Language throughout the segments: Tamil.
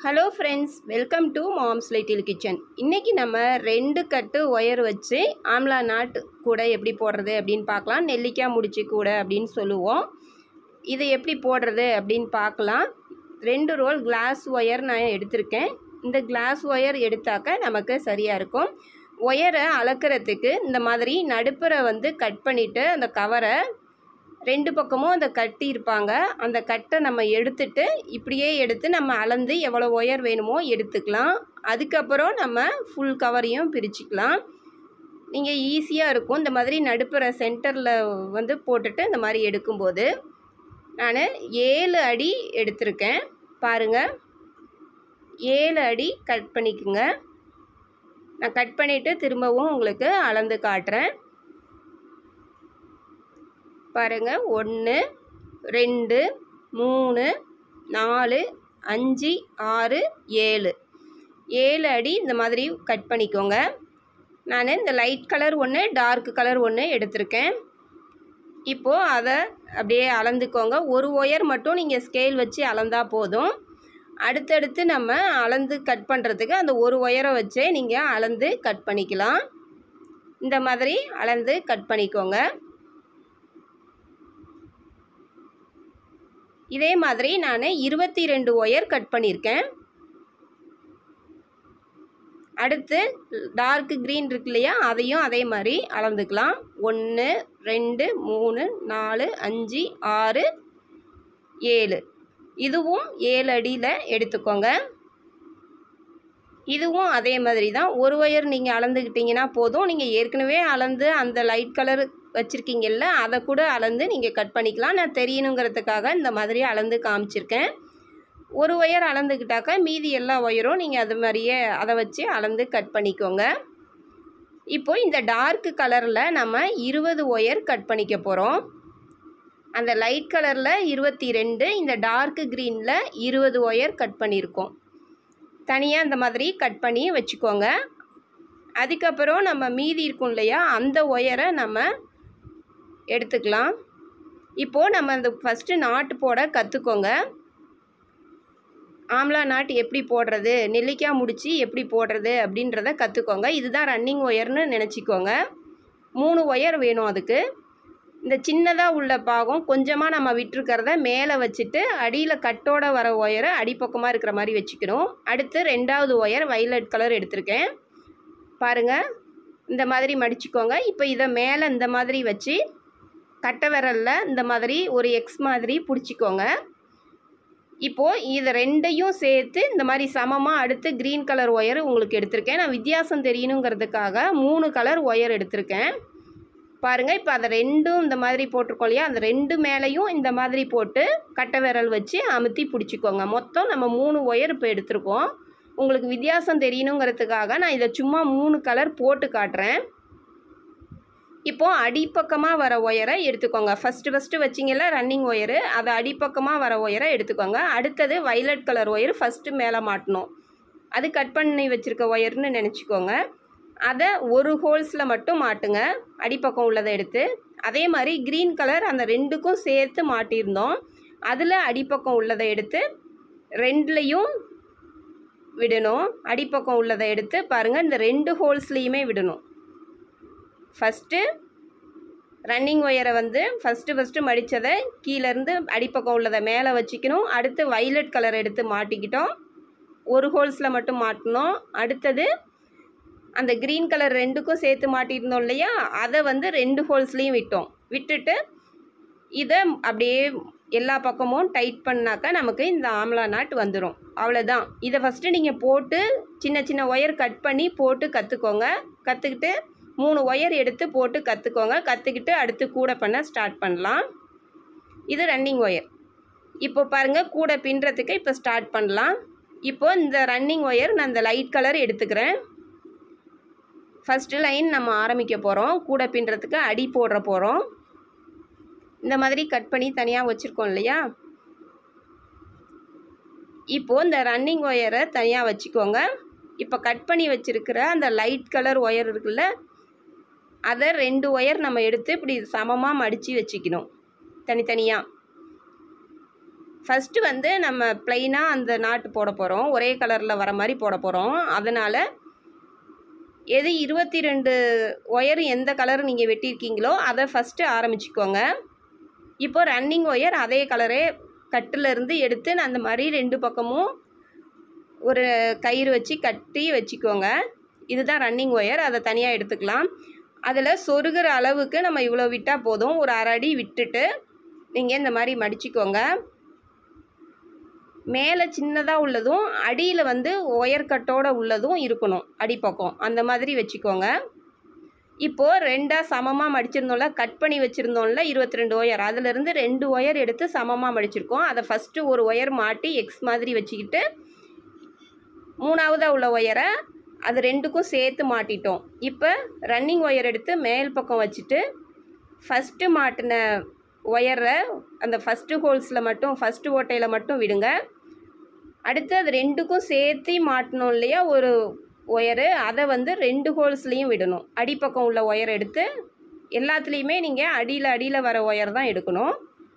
hello friends welcome to mom's little kitchen இன்றைக்கி நம்ம ரெண்டு கட்டு ஒயர் வச்சு ஆம்லா நாட் கூட எப்படி போடுறது அப்படின்னு பார்க்கலாம் நெல்லிக்காய் முடிச்சு கூட அப்படின்னு சொல்லுவோம் இது எப்படி போடுறது அப்படின்னு பார்க்கலாம் ரெண்டு ரோல் கிளாஸ் ஒயர் நான் எடுத்திருக்கேன் இந்த கிளாஸ் ஒயர் எடுத்தாக்க நமக்கு சரியாக இருக்கும் ஒயரை அளக்கிறதுக்கு இந்த மாதிரி நடுப்புற வந்து கட் பண்ணிவிட்டு அந்த கவரை ரெண்டு பக்கமும் அந்த கட்டி இருப்பாங்க அந்த கட்டை நம்ம எடுத்துட்டு இப்படியே எடுத்து நம்ம அளந்து எவ்வளோ ஒயர் வேணுமோ எடுத்துக்கலாம் அதுக்கப்புறம் நம்ம ஃபுல் கவரையும் பிரிச்சுக்கலாம் நீங்கள் ஈஸியாக இருக்கும் இந்த மாதிரி நடுப்புற சென்டரில் வந்து போட்டுட்டு இந்த மாதிரி எடுக்கும்போது நான் ஏழு அடி எடுத்திருக்கேன் பாருங்கள் ஏழு அடி கட் பண்ணிக்கோங்க நான் கட் பண்ணிவிட்டு திரும்பவும் உங்களுக்கு அளந்து காட்டுறேன் பாருங்கள் ஒன்று ரெண்டு மூணு நாலு அஞ்சு ஆறு ஏழு ஏழு அடி இந்த மாதிரி கட் பண்ணிக்கோங்க நான் இந்த லைட் கலர் ஒன்று டார்க் கலர் ஒன்று எடுத்திருக்கேன் இப்போது அதை அப்படியே அளந்துக்கோங்க ஒரு ஒயர் மட்டும் நீங்கள் ஸ்கேல் வச்சு அளந்தா போதும் அடுத்தடுத்து நம்ம அளந்து கட் பண்ணுறதுக்கு அந்த ஒரு ஒயரை வச்சே நீங்கள் அளந்து கட் பண்ணிக்கலாம் இந்த மாதிரி அளந்து கட் பண்ணிக்கோங்க இதே மாதிரி நான் இருபத்தி ரெண்டு ஒயர் கட் பண்ணியிருக்கேன் அடுத்து டார்க் க்ரீன் இருக்கு இல்லையா அதையும் அதே மாதிரி அளந்துக்கலாம் ஒன்று ரெண்டு மூணு நாலு அஞ்சு ஆறு ஏழு இதுவும் ஏழு அடியில் எடுத்துக்கோங்க இதுவும் அதே மாதிரி தான் ஒரு ஒயர் நீங்கள் அளந்துக்கிட்டிங்கன்னா போதும் நீங்கள் ஏற்கனவே அளந்து அந்த லைட் கலர் வச்சுருக்கீங்கல்ல அதை கூட அளந்து நீங்கள் கட் பண்ணிக்கலாம் நான் தெரியணுங்கிறதுக்காக இந்த மாதிரி அளந்து காமிச்சிருக்கேன் ஒரு ஒயர் அளந்துக்கிட்டாக்கா மீதி எல்லா ஒயரும் நீங்கள் அது மாதிரியே அதை வச்சு அளந்து கட் பண்ணிக்கோங்க இப்போது இந்த டார்க் கலரில் நம்ம இருபது ஒயர் கட் பண்ணிக்க போகிறோம் அந்த லைட் கலரில் இருபத்தி ரெண்டு இந்த டார்க் க்ரீனில் இருபது ஒயர் கட் பண்ணியிருக்கோம் தனியாக இந்த மாதிரி கட் பண்ணி வச்சுக்கோங்க அதுக்கப்புறம் நம்ம மீதி இருக்கும் இல்லையா அந்த ஒயரை நம்ம எடுத்துக்கலாம் இப்போது நம்ம அந்த ஃபஸ்ட்டு நாட்டு போட கற்றுக்கோங்க ஆம்லா நாட் எப்படி போடுறது நெல்லிக்காய் முடிச்சு எப்படி போடுறது அப்படின்றத கற்றுக்கோங்க இதுதான் ரன்னிங் ஒயர்னு நினச்சிக்கோங்க மூணு ஒயர் வேணும் அதுக்கு இந்த சின்னதாக உள்ள பாகம் கொஞ்சமாக நம்ம விட்டுருக்கிறத மேலே வச்சுட்டு அடியில் கட்டோட வர ஒயரை அடிப்பக்கமாக இருக்கிற மாதிரி வச்சுக்கணும் அடுத்து ரெண்டாவது ஒயர் வைலட் கலர் எடுத்திருக்கேன் பாருங்கள் இந்த மாதிரி மடிச்சுக்கோங்க இப்போ இதை மேலே இந்த மாதிரி வச்சு கட்டை விரலில் இந்த மாதிரி ஒரு எக்ஸ் மாதிரி பிடிச்சிக்கோங்க இப்போது இதை ரெண்டையும் சேர்த்து இந்த மாதிரி சமமாக அடுத்து க்ரீன் கலர் ஒயர் உங்களுக்கு எடுத்திருக்கேன் நான் வித்தியாசம் தெரியணுங்கிறதுக்காக மூணு கலர் ஒயர் எடுத்திருக்கேன் பாருங்கள் இப்போ அதை ரெண்டும் இந்த மாதிரி போட்டிருக்கோம் இல்லையா அந்த ரெண்டு மேலேயும் இந்த மாதிரி போட்டு கட்டை விரல் வச்சு அமுத்தி பிடிச்சிக்கோங்க மொத்தம் நம்ம மூணு ஒயர் இப்போ எடுத்திருக்கோம் உங்களுக்கு வித்தியாசம் தெரியணுங்கிறதுக்காக நான் இதை சும்மா மூணு கலர் போட்டு காட்டுறேன் இப்போது அடிப்பக்கமாக வர ஒயரை எடுத்துக்கோங்க ஃபஸ்ட்டு ஃபஸ்ட்டு வச்சிங்கல்ல ரன்னிங் ஒயரு அதை அடிப்பக்கமாக வர ஒயரை எடுத்துக்கோங்க அடுத்தது வைலட் கலர் ஒயர் ஃபஸ்ட்டு மேலே மாட்டணும் அது கட் பண்ணி வச்சுருக்க ஒயர்னு நினச்சிக்கோங்க அதை ஒரு ஹோல்ஸில் மட்டும் மாட்டுங்க அடிப்பக்கம் உள்ளதை எடுத்து அதே மாதிரி க்ரீன் கலர் அந்த ரெண்டுக்கும் சேர்த்து மாட்டியிருந்தோம் அதில் அடிப்பக்கம் உள்ளதை எடுத்து ரெண்டுலேயும் விடணும் அடிப்பக்கம் உள்ளதை எடுத்து பாருங்கள் இந்த ரெண்டு ஹோல்ஸ்லேயுமே விடணும் ஃபஸ்ட்டு ரன்னிங் ஒயரை வந்து ஃபஸ்ட்டு ஃபஸ்ட்டு மடித்ததை கீழேருந்து அடிப்பக்கம் உள்ளதை மேலே வச்சுக்கணும் அடுத்து வைலட் கலர் எடுத்து மாட்டிக்கிட்டோம் ஒரு ஹோல்ஸில் மட்டும் மாட்டணும் அடுத்தது அந்த க்ரீன் கலர் ரெண்டுக்கும் சேர்த்து மாட்டியிருந்தோம் இல்லையா அதை வந்து ரெண்டு ஹோல்ஸ்லேயும் விட்டோம் விட்டுட்டு இதை அப்படியே எல்லா பக்கமும் டைட் பண்ணாக்கா நமக்கு இந்த ஆம்லா நாட் வந்துடும் அவ்வளோதான் இதை ஃபஸ்ட்டு நீங்கள் போட்டு சின்ன சின்ன ஒயர் கட் பண்ணி போட்டு கற்றுக்கோங்க கற்றுக்கிட்டு மூணு ஒயர் எடுத்து போட்டு கற்றுக்கோங்க கற்றுக்கிட்டு அடுத்து கூட பண்ண ஸ்டார்ட் பண்ணலாம் இது ரன்னிங் ஒயர் இப்போ பாருங்கள் கூட பின்னுறதுக்கு இப்போ ஸ்டார்ட் பண்ணலாம் இப்போ இந்த ரன்னிங் ஒயர் நான் இந்த லைட் கலர் எடுத்துக்கிறேன் ஃபஸ்ட்டு லைன் நம்ம ஆரம்பிக்க போகிறோம் கூட பின்னுறதுக்கு அடி போடுற போகிறோம் இந்த மாதிரி கட் பண்ணி தனியாக வச்சுருக்கோம் இல்லையா இப்போது இந்த ரன்னிங் ஒயரை தனியாக வச்சுக்கோங்க இப்போ கட் பண்ணி வச்சுருக்கிற அந்த லைட் கலர் ஒயர் இருக்குல்ல அதை ரெண்டு ஒயர் நம்ம எடுத்து இப்படி சமமாக மடித்து வச்சுக்கணும் தனித்தனியாக ஃபஸ்ட்டு வந்து நம்ம ப்ளைனாக அந்த நாட்டு போட போகிறோம் ஒரே கலரில் வர மாதிரி போட போகிறோம் அதனால் எது இருபத்தி ரெண்டு ஒயர் எந்த கலர் நீங்கள் வெட்டியிருக்கீங்களோ அதை ஃபஸ்ட்டு ஆரம்பிச்சுக்கோங்க இப்போ ரன்னிங் ஒயர் அதே கலரே கட்டில் இருந்து எடுத்து நான் அந்த மாதிரி ரெண்டு பக்கமும் ஒரு கயிறு வச்சு கட்டி வச்சுக்கோங்க இதுதான் ரன்னிங் ஒயர் அதை தனியாக எடுத்துக்கலாம் அதில் சொருகிற அளவுக்கு நம்ம இவ்வளோ விட்டால் போதும் ஒரு அரை அடி விட்டுட்டு நீங்கள் இந்த மாதிரி மடிச்சுக்கோங்க மேலே சின்னதாக உள்ளதும் அடியில் வந்து ஒயர் கட்டோட உள்ளதும் இருக்கணும் அடிப்பக்கம் அந்த மாதிரி வச்சுக்கோங்க இப்போது ரெண்டாக சமமாக மடிச்சிருந்தோம்ல கட் பண்ணி வச்சுருந்தோம்ல இருபத்தி ரெண்டு ஒயர் அதிலிருந்து ரெண்டு ஒயர் எடுத்து சமமாக மடிச்சிருக்கோம் அதை ஃபஸ்ட்டு ஒரு ஒயர் மாட்டி எக்ஸ் மாதிரி வச்சுக்கிட்டு மூணாவதாக உள்ள ஒயரை அது ரெண்டுக்கும் சேர்த்து மாட்டிட்டோம் இப்போ ரன்னிங் ஒயர் எடுத்து மேல் பக்கம் வச்சுட்டு ஃபஸ்ட்டு மாட்டின ஒயரை அந்த ஃபஸ்ட்டு ஹோல்ஸில் மட்டும் ஃபஸ்ட்டு ஓட்டையில் மட்டும் விடுங்க அடுத்து அது ரெண்டுக்கும் சேர்த்து மாட்டணும் இல்லையா ஒரு ஒயரு அதை வந்து ரெண்டு ஹோல்ஸ்லேயும் விடணும் அடிப்பக்கம் உள்ள ஒயர் எடுத்து எல்லாத்துலேயுமே நீங்கள் அடியில் அடியில் வர ஒயர் தான் எடுக்கணும்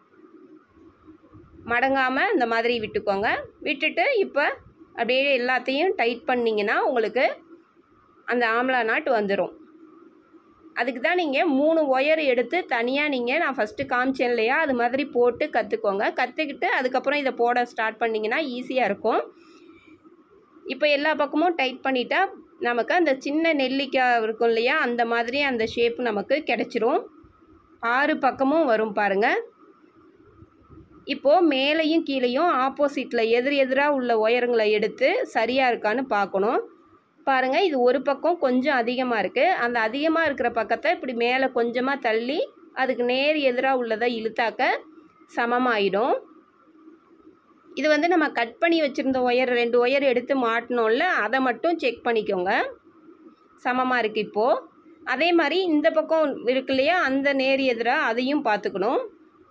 மடங்காமல் இந்த மாதிரி விட்டுக்கோங்க விட்டுட்டு இப்போ அப்படியே எல்லாத்தையும் டைட் பண்ணிங்கன்னா உங்களுக்கு அந்த ஆம்லா நாட் வந்துடும் அதுக்கு தான் நீங்கள் மூணு ஒயர் எடுத்து தனியாக நீங்கள் நான் ஃபஸ்ட்டு காமிச்சேன் இல்லையா அது மாதிரி போட்டு கற்றுக்கோங்க கற்றுக்கிட்டு அதுக்கப்புறம் இதை போட ஸ்டார்ட் பண்ணிங்கன்னா ஈஸியாக இருக்கும் இப்போ எல்லா பக்கமும் டைட் பண்ணிட்டா நமக்கு அந்த சின்ன நெல்லிக்காய் இருக்கும் இல்லையா அந்த மாதிரி அந்த ஷேப் நமக்கு கிடச்சிரும் ஆறு பக்கமும் வரும் பாருங்கள் இப்போது மேலேயும் கீழேயும் ஆப்போசிட்டில் எதிர் எதிராக உள்ள ஒயருங்களை எடுத்து சரியாக இருக்கான்னு பார்க்கணும் பாருங்கள் இது ஒரு பக்கம் கொஞ்சம் அதிகமாக இருக்குது அந்த அதிகமாக இருக்கிற பக்கத்தை இப்படி மேலே கொஞ்சமாக தள்ளி அதுக்கு நேர் எதிராக உள்ளதை இழுத்தாக்க சமமாயிடும் இது வந்து நம்ம கட் பண்ணி வச்சுருந்த ஒயர் ரெண்டு ஒயர் எடுத்து மாட்டினோம்ல அதை மட்டும் செக் பண்ணிக்கோங்க சமமாக இருக்குது இப்போது அதே மாதிரி இந்த பக்கம் இருக்கு இல்லையா அந்த நேர் எதிராக அதையும் பார்த்துக்கணும்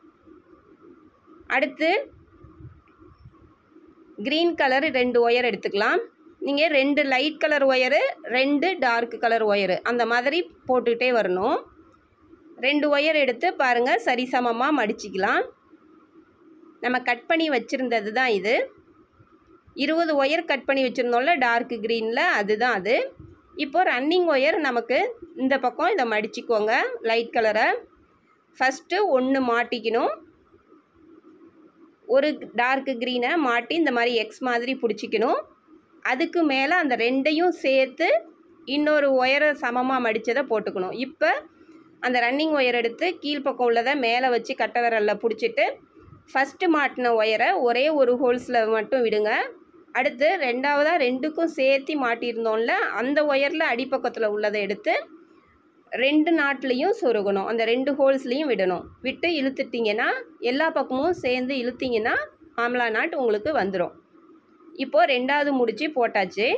அடுத்து க்ரீன் கலர் ரெண்டு ஒயர் எடுத்துக்கலாம் நீங்கள் ரெண்டு லைட் கலர் ஒயரு ரெண்டு டார்க் கலர் ஒயரு அந்த மாதிரி போட்டுக்கிட்டே வரணும் ரெண்டு ஒயர் எடுத்து பாருங்கள் சரிசமமாக மடிச்சிக்கலாம் நம்ம கட் பண்ணி வச்சுருந்தது தான் இது இருபது ஒயர் கட் பண்ணி வச்சுருந்தோம்ல டார்க் க்ரீனில் அதுதான் அது இப்போ ரன்னிங் ஒயர் நமக்கு இந்த பக்கம் இதை மடிச்சிக்கோங்க லைட் கலரை ஃபஸ்ட்டு ஒன்று மாட்டிக்கணும் ஒரு டார்க் க்ரீனை மாட்டி இந்த மாதிரி எக்ஸ் மாதிரி பிடிச்சிக்கணும் அதுக்கு மேலே அந்த ரெண்டையும் சேர்த்து இன்னொரு ஒயரை சமமாக மடித்ததை போட்டுக்கணும் இப்போ அந்த ரன்னிங் ஒயர் எடுத்து கீழ்ப்பக்கம் உள்ளதை மேலே வச்சு கட்டை விரலில் பிடிச்சிட்டு ஃபஸ்ட்டு மாட்டின ஒயரை ஒரே ஒரு ஹோல்ஸில் மட்டும் விடுங்க அடுத்து ரெண்டாவதாக ரெண்டுக்கும் சேர்த்து மாட்டியிருந்தோம்ல அந்த ஒயரில் அடிப்பக்கத்தில் உள்ளதை எடுத்து ரெண்டு நாட்லேயும் சொருகணும் அந்த ரெண்டு ஹோல்ஸ்லேயும் விடணும் விட்டு இழுத்துட்டிங்கன்னா எல்லா பக்கமும் சேர்ந்து இழுத்திங்கன்னா ஆம்லா நாட் உங்களுக்கு வந்துடும் இப்போது ரெண்டாவது முடிச்சு போட்டாச்சு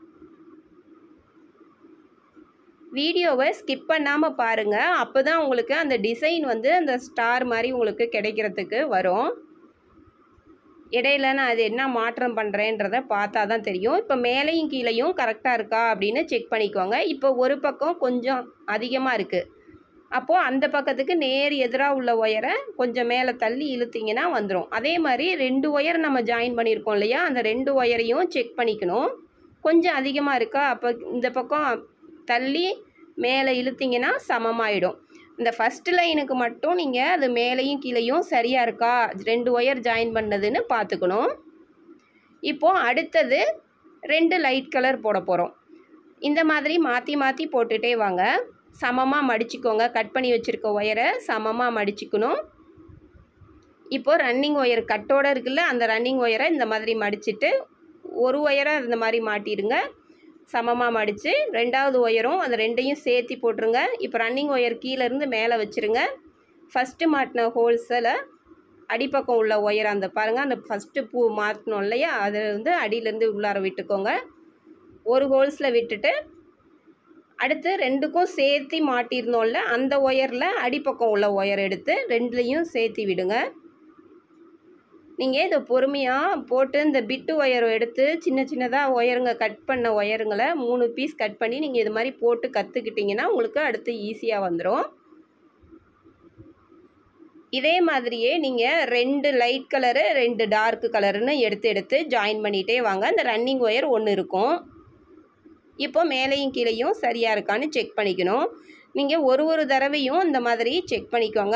வீடியோவை ஸ்கிப் பண்ணாமல் பாருங்கள் அப்போ தான் உங்களுக்கு அந்த டிசைன் வந்து அந்த ஸ்டார் மாதிரி உங்களுக்கு கிடைக்கிறதுக்கு வரும் இடையில நான் அது என்ன மாற்றம் பண்ணுறேன்றத பார்த்தா தான் தெரியும் இப்போ மேலேயும் கீழேயும் கரெக்டாக இருக்கா அப்படின்னு செக் பண்ணிக்கோங்க இப்போ ஒரு பக்கம் கொஞ்சம் அதிகமாக இருக்குது அப்போது அந்த பக்கத்துக்கு நேர் எதிராக உள்ள ஒயரை கொஞ்சம் மேலே தள்ளி இழுத்திங்கன்னா வந்துடும் அதே மாதிரி ரெண்டு ஒயர் நம்ம ஜாயின் பண்ணியிருக்கோம் இல்லையா அந்த ரெண்டு ஒயரையும் செக் பண்ணிக்கணும் கொஞ்சம் அதிகமாக இருக்கா அப்போ இந்த பக்கம் தள்ளி மேலே இழுத்திங்கன்னா சமமாயிடும் இந்த ஃபஸ்ட் லைனுக்கு மட்டும் நீங்கள் அது மேலேயும் கீழேயும் சரியாக இருக்கா ரெண்டு ஒயர் ஜாயின் பண்ணதுன்னு பார்த்துக்கணும் இப்போது அடுத்தது ரெண்டு லைட் கலர் போட போகிறோம் இந்த மாதிரி மாற்றி மாற்றி போட்டுகிட்டே வாங்க சமமாக மடிச்சுக்கோங்க கட் பண்ணி வச்சுருக்க ஒயரை சமமாக மடிச்சுக்கணும் இப்போது ரன்னிங் ஒயர் கட்டோட இருக்குல்ல அந்த ரன்னிங் ஒயரை இந்த மாதிரி மடிச்சிட்டு ஒரு ஒயரை இந்த மாதிரி மாட்டிடுங்க சமமாக மடித்து ரெண்டாவது ஒயரும் அந்த ரெண்டையும் சேர்த்தி போட்டுருங்க இப்போ ரன்னிங் ஒயர் கீழேருந்து மேலே வச்சுருங்க ஃபஸ்ட்டு மாட்டின ஹோல்ஸில் அடிப்பக்கம் உள்ள ஒயர் அந்த பாருங்கள் அந்த ஃபஸ்ட்டு பூ மாற்றணும் இல்லையா அதை வந்து அடியிலேருந்து உள்ளார விட்டுக்கோங்க ஒரு ஹோல்ஸில் விட்டுட்டு அடுத்து ரெண்டுக்கும் சேர்த்தி மாட்டியிருந்தோம்ல அந்த ஒயரில் அடிப்பக்கம் உள்ள ஒயர் எடுத்து ரெண்டுலேயும் சேர்த்தி விடுங்க நீங்கள் இதை பொறுமையாக போட்டு இந்த பிட்டு ஒயர் எடுத்து சின்ன சின்னதாக ஒயருங்க கட் பண்ண ஒயருங்களை மூணு பீஸ் கட் பண்ணி நீங்கள் இது மாதிரி போட்டு கற்றுக்கிட்டிங்கன்னா உங்களுக்கு அடுத்து ஈஸியாக வந்துடும் இதே மாதிரியே நீங்கள் ரெண்டு லைட் கலரு ரெண்டு டார்க் கலருன்னு எடுத்து எடுத்து ஜாயின் பண்ணிகிட்டே வாங்க அந்த ரன்னிங் ஒயர் ஒன்று இருக்கும் இப்போ மேலேயும் கீழேயும் சரியாக இருக்கான்னு செக் பண்ணிக்கணும் நீங்கள் ஒரு ஒரு தடவையும் இந்த மாதிரி செக் பண்ணிக்கோங்க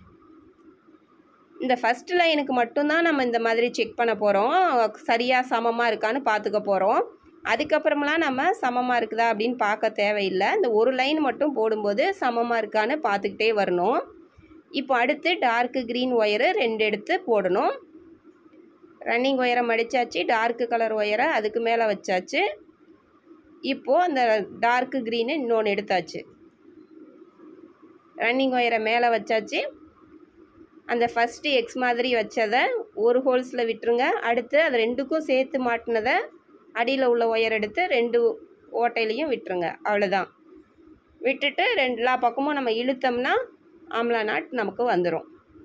இந்த ஃபஸ்ட் லைனுக்கு மட்டும்தான் நம்ம இந்த மாதிரி செக் பண்ண போகிறோம் சரியாக சமமாக இருக்கான்னு பார்த்துக்க போகிறோம் அதுக்கப்புறமெல்லாம் நம்ம சமமாக இருக்குதா அப்படின்னு பார்க்க தேவையில்லை இந்த ஒரு லைன் மட்டும் போடும்போது சமமாக இருக்கான்னு பார்த்துக்கிட்டே வரணும் இப்போ அடுத்து டார்க்கு க்ரீன் ஒயரு ரெண்டு எடுத்து போடணும் ரன்னிங் ஒயரை மடித்தாச்சு டார்க்கு கலர் ஒயரை அதுக்கு மேலே வச்சாச்சு இப்போது அந்த டார்க்கு க்ரீனு இன்னொன்று எடுத்தாச்சு ரன்னிங் ஒயரை மேலே வச்சாச்சு அந்த ஃபஸ்ட்டு எக்ஸ் மாதிரி வச்சதை ஒரு ஹோல்ஸில் விட்டுருங்க அடுத்து அது ரெண்டுக்கும் சேர்த்து மாட்டினதை அடியில் உள்ள ஒயர் எடுத்து ரெண்டு ஓட்டையிலையும் விட்டுருங்க அவ்வளோதான் விட்டுட்டு ரெண்டு எல்லா பக்கமும் நம்ம இழுத்தோம்னா ஆம்லா நாட் நமக்கு வந்துடும்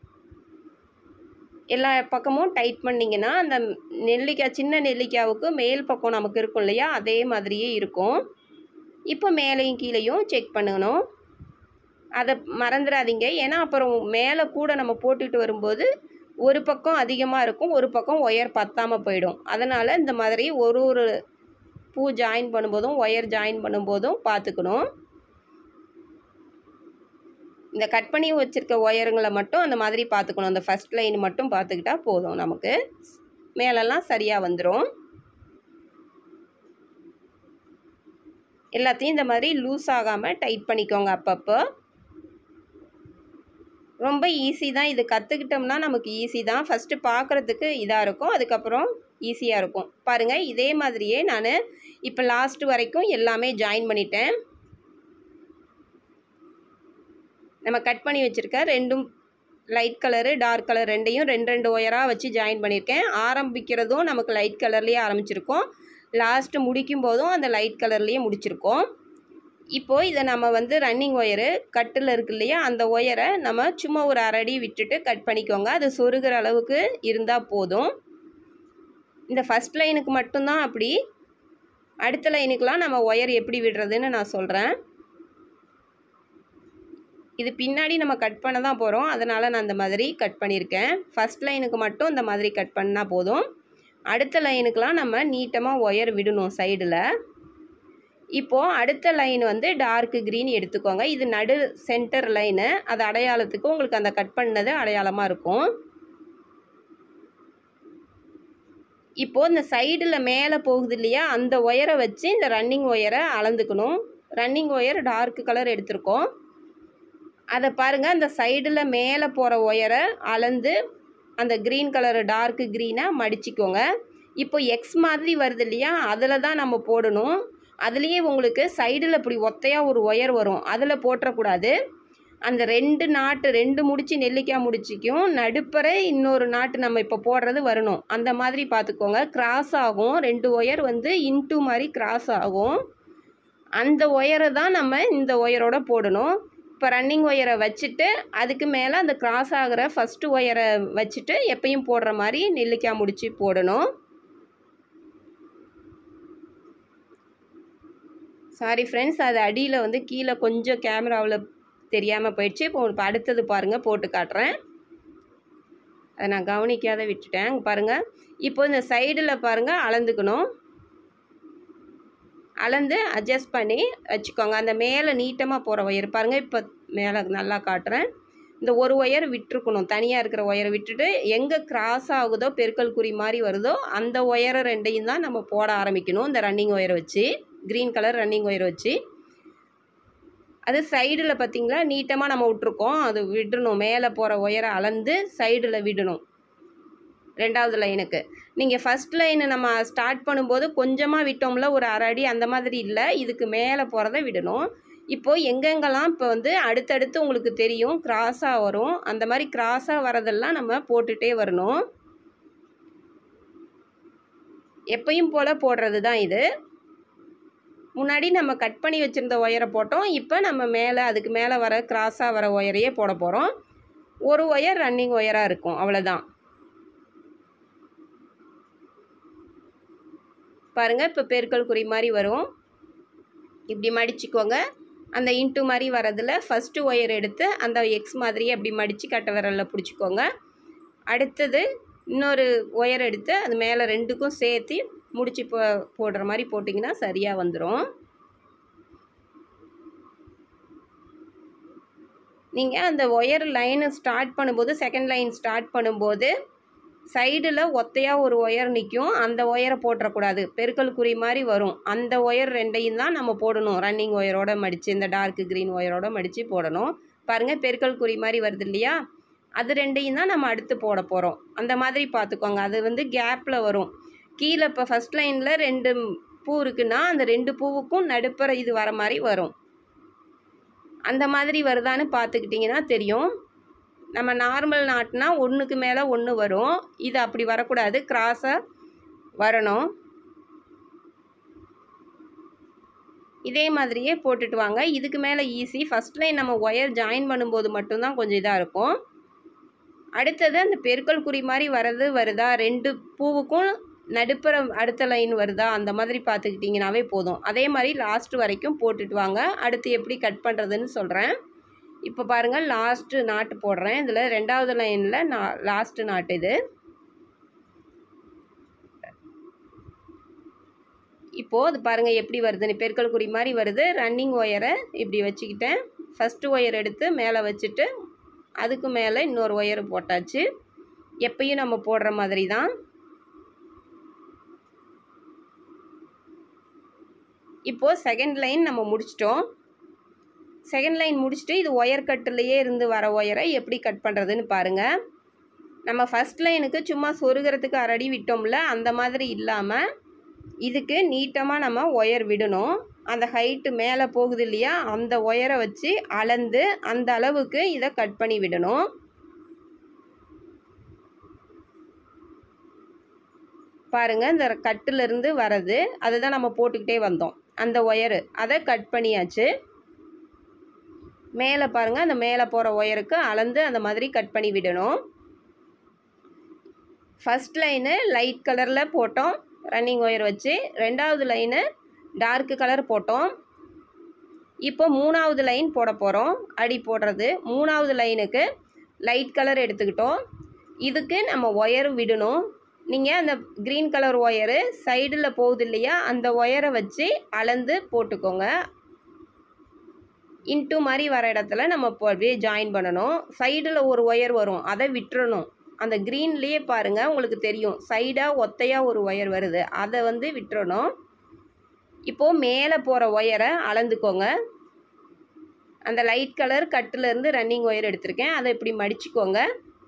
எல்லா பக்கமும் டைட் பண்ணிங்கன்னா அந்த நெல்லிக்காய் சின்ன நெல்லிக்காவுக்கு மேல் பக்கம் நமக்கு இருக்கும் இல்லையா அதே மாதிரியே இருக்கும் இப்போ மேலேயும் கீழேயும் செக் பண்ணணும் அதை மறந்துடாதீங்க ஏன்னா அப்புறம் மேலே கூட நம்ம போட்டுட்டு வரும்போது ஒரு பக்கம் அதிகமாக இருக்கும் ஒரு பக்கம் ஒயர் பத்தாமல் போயிடும் அதனால் இந்த மாதிரி ஒரு ஒரு பூ ஜாயின் பண்ணும்போதும் ஒயர் ஜாயின் பண்ணும்போதும் பார்த்துக்கணும் இந்த கட் பண்ணி வச்சுருக்க ஒயருங்களை மட்டும் அந்த மாதிரி பார்த்துக்கணும் அந்த ஃபஸ்ட் லைன் மட்டும் பார்த்துக்கிட்டா போதும் நமக்கு மேலெல்லாம் சரியாக வந்துடும் எல்லாத்தையும் இந்த மாதிரி லூஸ் ஆகாமல் டைட் பண்ணிக்கோங்க அப்பப்போ ரொம்ப ஈஸி தான் இது கற்றுக்கிட்டோம்னா நமக்கு ஈஸி தான் ஃபஸ்ட்டு பார்க்குறதுக்கு இதாக இருக்கும் அதுக்கப்புறம் ஈஸியாக இருக்கும் பாருங்கள் இதே மாதிரியே நான் இப்போ லாஸ்ட் வரைக்கும் எல்லாமே ஜாயின் பண்ணிட்டேன் நம்ம கட் பண்ணி வச்சுருக்க ரெண்டும் லைட் கலரு டார்க் கலர் ரெண்டையும் ரெண்டு ரெண்டு ஒயராக வச்சு ஜாயின் பண்ணியிருக்கேன் ஆரம்பிக்கிறதும் நமக்கு லைட் கலர்லேயே ஆரம்பிச்சிருக்கோம் லாஸ்ட்டு முடிக்கும் போதும் அந்த லைட் கலர்லேயே முடிச்சிருக்கோம் இப்போது இதை நம்ம வந்து ரன்னிங் ஒயரு கட்டில் இருக்கு இல்லையா அந்த ஒயரை நம்ம சும்மா ஒரு அரடி விட்டுட்டு கட் பண்ணிக்கோங்க அது சொருகிற அளவுக்கு இருந்தால் போதும் இந்த ஃபஸ்ட் லைனுக்கு மட்டும்தான் அப்படி அடுத்த லைனுக்கெலாம் நம்ம ஒயர் எப்படி விடுறதுன்னு நான் சொல்கிறேன் இது பின்னாடி நம்ம கட் பண்ண தான் போகிறோம் அதனால் நான் இந்த மாதிரி கட் பண்ணியிருக்கேன் ஃபஸ்ட் லைனுக்கு மட்டும் இந்த மாதிரி கட் பண்ணால் போதும் அடுத்த லைனுக்கெலாம் நம்ம நீட்டமாக ஒயர் விடணும் சைடில் இப்போது அடுத்த லைன் வந்து டார்க் க்ரீன் எடுத்துக்கோங்க இது நடு சென்டர் லைனு அது அடையாளத்துக்கு உங்களுக்கு அந்த கட் பண்ணது அடையாளமாக இருக்கும் இப்போது இந்த சைடில் மேலே போகுது இல்லையா அந்த ஒயரை வச்சு இந்த ரன்னிங் ஒயரை அளந்துக்கணும் ரன்னிங் ஒயர் டார்க் கலர் எடுத்திருக்கோம் அதை பாருங்கள் அந்த சைடில் மேலே போகிற ஒயரை அளந்து அந்த க்ரீன் கலர் டார்க் க்ரீனை மடிச்சிக்கோங்க இப்போ எக்ஸ் மாதிரி வருது இல்லையா அதில் தான் நம்ம போடணும் அதுலேயே உங்களுக்கு சைடில் இப்படி ஒத்தையாக ஒரு ஒயர் வரும் அதில் போட்டுறக்கூடாது அந்த ரெண்டு நாட்டு ரெண்டு முடிச்சு நெல்லிக்காய் முடிச்சிக்கும் நடுப்பற இன்னொரு நாட்டு நம்ம இப்போ போடுறது வரணும் அந்த மாதிரி பார்த்துக்கோங்க கிராஸ் ஆகும் ரெண்டு ஒயர் வந்து இன்ட்டு மாதிரி கிராஸ் ஆகும் அந்த ஒயரை தான் நம்ம இந்த ஒயரோட போடணும் இப்போ ரன்னிங் ஒயரை வச்சுட்டு அதுக்கு மேலே அந்த கிராஸ் ஆகிற ஃபஸ்ட்டு ஒயரை வச்சுட்டு எப்பயும் போடுற மாதிரி நெல்லிக்காய் முடிச்சு போடணும் சாரி ஃப்ரெண்ட்ஸ் அது அடியில் வந்து கீழே கொஞ்சம் கேமராவில் தெரியாமல் போயிடுச்சு இப்போ இப்போ அடுத்தது பாருங்கள் போட்டு காட்டுறேன் அதை நான் கவனிக்காத விட்டுட்டேன் இங்க பாருங்கள் இப்போ இந்த சைடில் பாருங்கள் அளந்துக்கணும் அளந்து அட்ஜஸ்ட் பண்ணி வச்சுக்கோங்க அந்த மேலே நீட்டமாக போகிற ஒயர் பாருங்கள் இப்போ மேலே நல்லா காட்டுறேன் இந்த ஒரு ஒயர் விட்டுருக்கணும் தனியாக இருக்கிற ஒயரை விட்டுட்டு எங்கே கிராஸ் ஆகுதோ பெருக்கல் குறி மாதிரி வருதோ அந்த ஒயரை ரெண்டையும் தான் நம்ம போட ஆரம்பிக்கணும் இந்த ரன்னிங் ஒயரை வச்சு க்ரீன் கலர் ரன்னிங் ஒயர் வச்சு அது சைடில் பார்த்திங்களா நீட்டமாக நம்ம விட்ருக்கோம் அது விடணும் மேலே போகிற ஒயரை அளந்து சைடில் விடணும் ரெண்டாவது லைனுக்கு நீங்கள் ஃபஸ்ட் லைனு நம்ம ஸ்டார்ட் பண்ணும்போது கொஞ்சமாக விட்டோம்ல ஒரு அரை அடி அந்த மாதிரி இல்லை இதுக்கு மேலே போகிறத விடணும் இப்போது எங்கெங்கெல்லாம் இப்போ வந்து அடுத்தடுத்து உங்களுக்கு தெரியும் கிராஸாக வரும் அந்த மாதிரி கிராஸாக வரதெல்லாம் நம்ம போட்டுகிட்டே வரணும் எப்பயும் போல் போடுறது தான் இது முன்னாடி நம்ம கட் பண்ணி வச்சுருந்த ஒயரை போட்டோம் இப்போ நம்ம மேலே அதுக்கு மேலே வர கிராஸாக வர ஒயரையே போட போகிறோம் ஒரு ஒயர் ரன்னிங் ஒயராக இருக்கும் அவ்வளோதான் பாருங்கள் இப்போ பெருக்கல் குறி மாதிரி வரும் இப்படி மடிச்சுக்கோங்க அந்த இன்ட்டு மாதிரி வரதில் ஃபஸ்ட்டு ஒயர் எடுத்து அந்த எக்ஸ் மாதிரியே அப்படி மடித்து கட்டை விரலில் பிடிச்சிக்கோங்க அடுத்தது இன்னொரு ஒயர் எடுத்து அது மேலே ரெண்டுக்கும் சேர்த்து முடிச்சு போ போடுற மாதிரி போட்டிங்கன்னா சரியாக வந்துடும் நீங்கள் அந்த ஒயர் லைனை ஸ்டார்ட் பண்ணும்போது செகண்ட் லைன் ஸ்டார்ட் பண்ணும்போது சைடில் ஒத்தையாக ஒரு ஒயர் நிற்கும் அந்த ஒயரை போட்டுறக்கூடாது பெருக்கல் குறி மாதிரி வரும் அந்த ஒயர் ரெண்டையும் தான் நம்ம போடணும் ரன்னிங் ஒயரோட மடித்து இந்த டார்க் க்ரீன் ஒயரோட மடித்து போடணும் பாருங்கள் பெருக்கல் குறி மாதிரி வருது இல்லையா அது ரெண்டையும் தான் நம்ம அடுத்து போட போகிறோம் அந்த மாதிரி பார்த்துக்கோங்க அது வந்து கேப்பில் வரும் கீழே இப்போ ஃபஸ்ட் லைனில் ரெண்டு பூ இருக்குன்னா அந்த ரெண்டு பூவுக்கும் நடுப்புற இது வர மாதிரி வரும் அந்த மாதிரி வருதான்னு பார்த்துக்கிட்டிங்கன்னா தெரியும் நம்ம நார்மல் நாட்னா ஒன்றுக்கு மேலே ஒன்று வரும் இது அப்படி வரக்கூடாது கிராஸாக வரணும் இதே மாதிரியே போட்டுட்டு வாங்க இதுக்கு மேலே ஈஸி ஃபஸ்ட் லைன் நம்ம ஒயர் ஜாயின் பண்ணும்போது மட்டும்தான் கொஞ்சம் இதாக இருக்கும் அடுத்தது அந்த பெருக்கல் குறி மாதிரி வர்றது வருதா ரெண்டு பூவுக்கும் நடுப்புற அடுத்த லைன் வருதா அந்த மாதிரி பார்த்துக்கிட்டிங்கனாவே போதும் அதே மாதிரி லாஸ்ட் வரைக்கும் போட்டுட்டு வாங்க அடுத்து எப்படி கட் பண்ணுறதுன்னு சொல்கிறேன் இப்போ பாருங்கள் லாஸ்ட்டு நாட்டு போடுறேன் இதில் ரெண்டாவது லைனில் நான் லாஸ்ட்டு நாட்டு இது இப்போது அது பாருங்கள் எப்படி வருதுன்னு பெருக்கல் குறி மாதிரி வருது ரன்னிங் ஒயரை இப்படி வச்சுக்கிட்டேன் ஃபஸ்ட்டு ஒயர் எடுத்து மேலே வச்சுட்டு அதுக்கு மேலே இன்னொரு ஒயர் போட்டாச்சு எப்பயும் நம்ம போடுற மாதிரி தான் இப்போது செகண்ட் லைன் நம்ம முடிச்சிட்டோம் செகண்ட் லைன் முடிச்சுட்டு இது ஒயர் கட்டுலையே இருந்து வர ஒயரை எப்படி கட் பண்ணுறதுன்னு பாருங்கள் நம்ம ஃபஸ்ட் லைனுக்கு சும்மா சொருகிறதுக்கு அரடி விட்டோம்ல அந்த மாதிரி இல்லாமல் இதுக்கு நீட்டமாக நம்ம ஒயர் விடணும் அந்த ஹைட்டு மேலே போகுது இல்லையா அந்த ஒயரை வச்சு அளந்து அந்த அளவுக்கு இதை கட் பண்ணி விடணும் பாருங்கள் இந்த கட்டிலிருந்து வர்றது அதை தான் நம்ம போட்டுக்கிட்டே வந்தோம் அந்த ஒயரு அதை கட் பண்ணியாச்சு மேலே பாருங்கள் அந்த மேலே போகிற ஒயருக்கு அளந்து அந்த மாதிரி கட் பண்ணி விடணும் ஃபஸ்ட் லைனு லைட் கலரில் போட்டோம் ரன்னிங் ஒயர் வச்சு ரெண்டாவது லைனு டார்க் கலர் போட்டோம் இப்போ மூணாவது லைன் போட போகிறோம் அடி போடுறது மூணாவது லைனுக்கு லைட் கலர் எடுத்துக்கிட்டோம் இதுக்கு நம்ம ஒயர் விடணும் நீங்கள் அந்த க்ரீன் கலர் ஒயரு சைடில் போகுது இல்லையா அந்த ஒயரை வச்சு அளந்து போட்டுக்கோங்க இன்ட்டு மாதிரி வர இடத்துல நம்ம இப்போ அப்படியே ஜாயின் பண்ணணும் சைடில் ஒரு ஒயர் வரும் அதை விட்டுறணும் அந்த க்ரீன்லேயே பாருங்கள் உங்களுக்கு தெரியும் சைடாக ஒத்தையாக ஒரு ஒயர் வருது அதை வந்து விட்டுறணும் இப்போது மேலே போகிற ஒயரை அளந்துக்கோங்க அந்த லைட் கலர் கட்டிலேருந்து ரன்னிங் ஒயர் எடுத்திருக்கேன் அதை இப்படி மடிச்சுக்கோங்க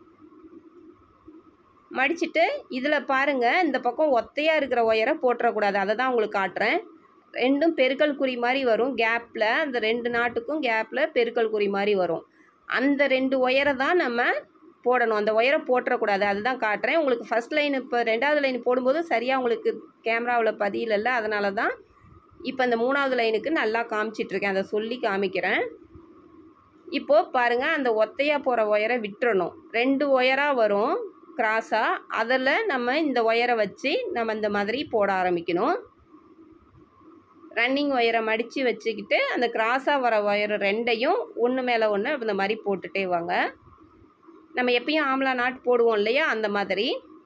மடிச்சுட்டு இதில் பாருங்கள் இந்த பக்கம் ஒத்தையாக இருக்கிற ஒயரை போட்டுறக்கூடாது அதை தான் உங்களுக்கு காட்டுறேன் ரெண்டும் பெருக்கல் குறி மாதிரி வரும் கேப்பில் அந்த ரெண்டு நாட்டுக்கும் கேப்பில் பெருக்கல் குறி மாதிரி வரும் அந்த ரெண்டு ஒயரை தான் நம்ம போடணும் அந்த ஒயரை போட்டுறக்கூடாது அதுதான் காட்டுறேன் உங்களுக்கு ஃபஸ்ட் லைன் இப்போ ரெண்டாவது லைன் போடும்போது சரியாக உங்களுக்கு கேமராவில் பதியலல்ல அதனால தான் இப்போ இந்த மூணாவது லைனுக்கு நல்லா காமிச்சிட்ருக்கேன் அதை சொல்லி காமிக்கிறேன் இப்போது பாருங்கள் அந்த ஒத்தையாக போகிற ஒயரை விட்டுறணும் ரெண்டு ஒயராக வரும் கிராஸாக அதில் நம்ம இந்த ஒயரை வச்சு நம்ம இந்த மாதிரி போட ஆரம்பிக்கணும் ரன்னிங் ஒயரை மடித்து வச்சுக்கிட்டு அந்த கிராஸாக வர ஒயர் ரெண்டையும் ஒன்று மேலே ஒன்று இந்த மாதிரி போட்டுட்டே வாங்க நம்ம எப்பயும் ஆம்லா நாட் போடுவோம் இல்லையா அந்த மாதிரி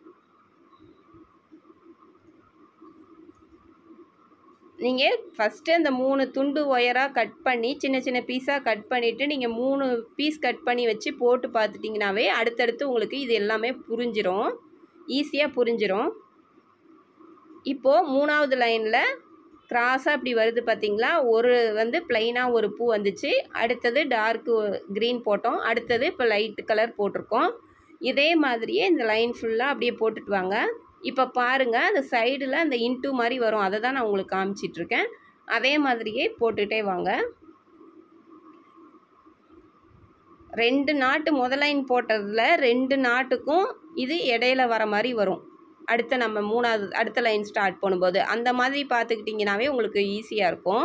நீங்கள் ஃபஸ்ட்டு அந்த மூணு துண்டு ஒயராக கட் பண்ணி சின்ன சின்ன பீஸாக கட் பண்ணிவிட்டு நீங்கள் மூணு பீஸ் கட் பண்ணி வச்சு போட்டு பார்த்துட்டிங்கனாவே அடுத்தடுத்து உங்களுக்கு இது எல்லாமே புரிஞ்சிரும் ஈஸியாக புரிஞ்சிரும் இப்போது மூணாவது லைனில் கிராஸாக இப்படி வருது பார்த்தீங்களா ஒரு வந்து ப்ளைனாக ஒரு பூ வந்துச்சு அடுத்தது டார்க்கு க்ரீன் போட்டோம் அடுத்தது இப்போ லைட் கலர் போட்டிருக்கோம் இதே மாதிரியே இந்த லைன் ஃபுல்லாக அப்படியே போட்டுட்டு வாங்க இப்போ பாருங்கள் அந்த சைடில் அந்த இன்ட்டு மாதிரி வரும் அதை தான் நான் உங்களுக்கு காமிச்சிட்ருக்கேன் அதே மாதிரியே போட்டுகிட்டே வாங்க ரெண்டு நாட்டு முதல் லைன் போட்டதில் ரெண்டு நாட்டுக்கும் இது இடையில வர மாதிரி வரும் அடுத்த நம்ம மூணாவது அடுத்த லைன் ஸ்டார்ட் பண்ணும்போது அந்த மாதிரி பார்த்துக்கிட்டிங்கனாவே உங்களுக்கு ஈஸியாக இருக்கும்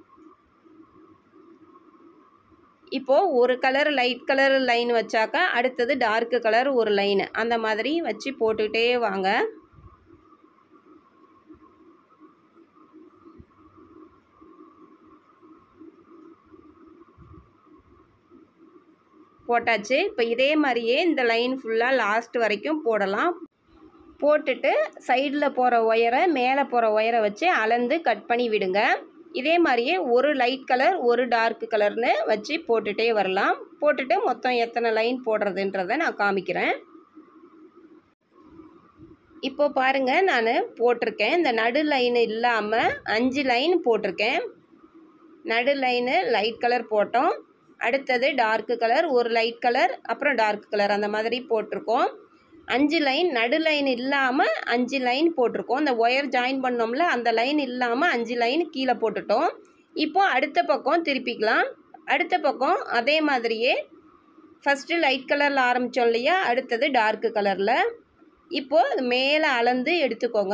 இப்போது ஒரு கலர் லைட் கலர் லைன் வச்சாக்கா அடுத்தது டார்க்கு கலர் ஒரு லைன் அந்த மாதிரி வச்சு போட்டுக்கிட்டே வாங்க போட்டாச்சு இப்போ இதே மாதிரியே இந்த லைன் ஃபுல்லாக லாஸ்ட் வரைக்கும் போடலாம் போட்டுட்டு சைடில் போகிற ஒயரை மேலே போகிற ஒயரை வச்சு அளந்து கட் பண்ணி விடுங்க இதே மாதிரியே ஒரு லைட் கலர் ஒரு டார்க் கலர்னு வச்சு போட்டுகிட்டே வரலாம் போட்டுட்டு மொத்தம் எத்தனை லைன் போடுறதுன்றதை நான் காமிக்கிறேன் இப்போ பாருங்க நான் போட்டிருக்கேன் இந்த நடு லைன் இல்லாமல் அஞ்சு லைன் போட்டிருக்கேன் நடு லைனு லைட் கலர் போட்டோம் அடுத்தது டார்க் கலர் ஒரு லைட் கலர் அப்புறம் டார்க் கலர் அந்த மாதிரி போட்டிருக்கோம் அஞ்சு லைன் நடு லைன் இல்லாமல் அஞ்சு லைன் போட்டிருக்கோம் இந்த ஒயர் ஜாயின் பண்ணோம்ல அந்த லைன் இல்லாமல் அஞ்சு லைன் கீழே போட்டுட்டோம் இப்போ அடுத்த பக்கம் திருப்பிக்கலாம் அடுத்த பக்கம் அதே மாதிரியே ஃபஸ்ட்டு லைட் கலரில் ஆரம்பித்தோம் இல்லையா அடுத்தது டார்க் கலரில் இப்போது அது மேலே அளந்து எடுத்துக்கோங்க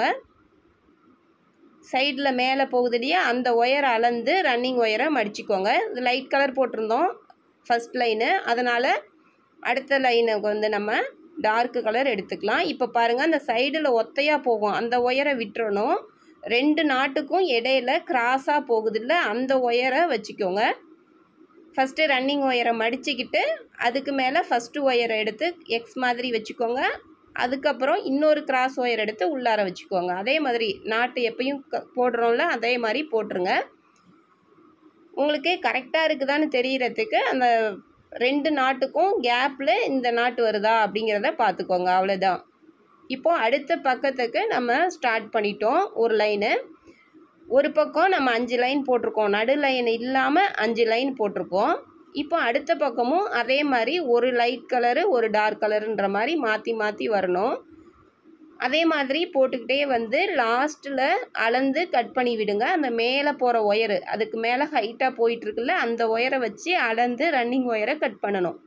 சைடில் மேலே போகுது இல்லையா அந்த ஒயரை அளந்து ரன்னிங் ஒயரை மடிச்சுக்கோங்க இது லைட் கலர் போட்டிருந்தோம் ஃபஸ்ட் லைனு அதனால் அடுத்த லைனுக்கு வந்து நம்ம டார்க் கலர் எடுத்துக்கலாம் இப்போ பாருங்கள் அந்த சைடில் ஒத்தையாக போகும் அந்த ஒயரை விட்டுறணும் ரெண்டு நாட்டுக்கும் இடையில கிராஸாக போகுதுல்ல அந்த ஒயரை வச்சுக்கோங்க ஃபஸ்ட்டு ரன்னிங் ஒயரை மடிச்சுக்கிட்டு அதுக்கு மேலே ஃபஸ்ட்டு ஒயரை எடுத்து எக்ஸ் மாதிரி வச்சுக்கோங்க அதுக்கப்புறம் இன்னொரு கிராஸ் ஒயர் எடுத்து உள்ளார வச்சுக்கோங்க அதே மாதிரி நாட்டு எப்பயும் க போடுறோம்ல அதே மாதிரி போட்டுருங்க உங்களுக்கு கரெக்டாக இருக்குதான்னு தெரியறதுக்கு அந்த ரெண்டு நாட்டுக்கும் கேப்பில் இந்த நாட்டு வருதா அப்படிங்கிறத பார்த்துக்கோங்க அவ்வளோதான் இப்போ அடுத்த பக்கத்துக்கு நம்ம ஸ்டார்ட் பண்ணிட்டோம் ஒரு லைனு ஒரு பக்கம் நம்ம அஞ்சு லைன் போட்டிருக்கோம் நடு லைன் இல்லாமல் அஞ்சு லைன் போட்டிருக்கோம் இப்போ அடுத்த பக்கமும் அதே மாதிரி ஒரு லைட் கலரு ஒரு டார்க் கலருன்ற மாதிரி மாற்றி மாற்றி வரணும் அதே மாதிரி போட்டுக்கிட்டே வந்து லாஸ்ட்டில் அளந்து கட் பண்ணி விடுங்க அந்த மேலே போகிற ஒயரு அதுக்கு மேலே ஹைட்டாக போயிட்டுருக்குல்ல அந்த ஒயரை வச்சு அளந்து ரன்னிங் ஒயரை கட் பண்ணணும்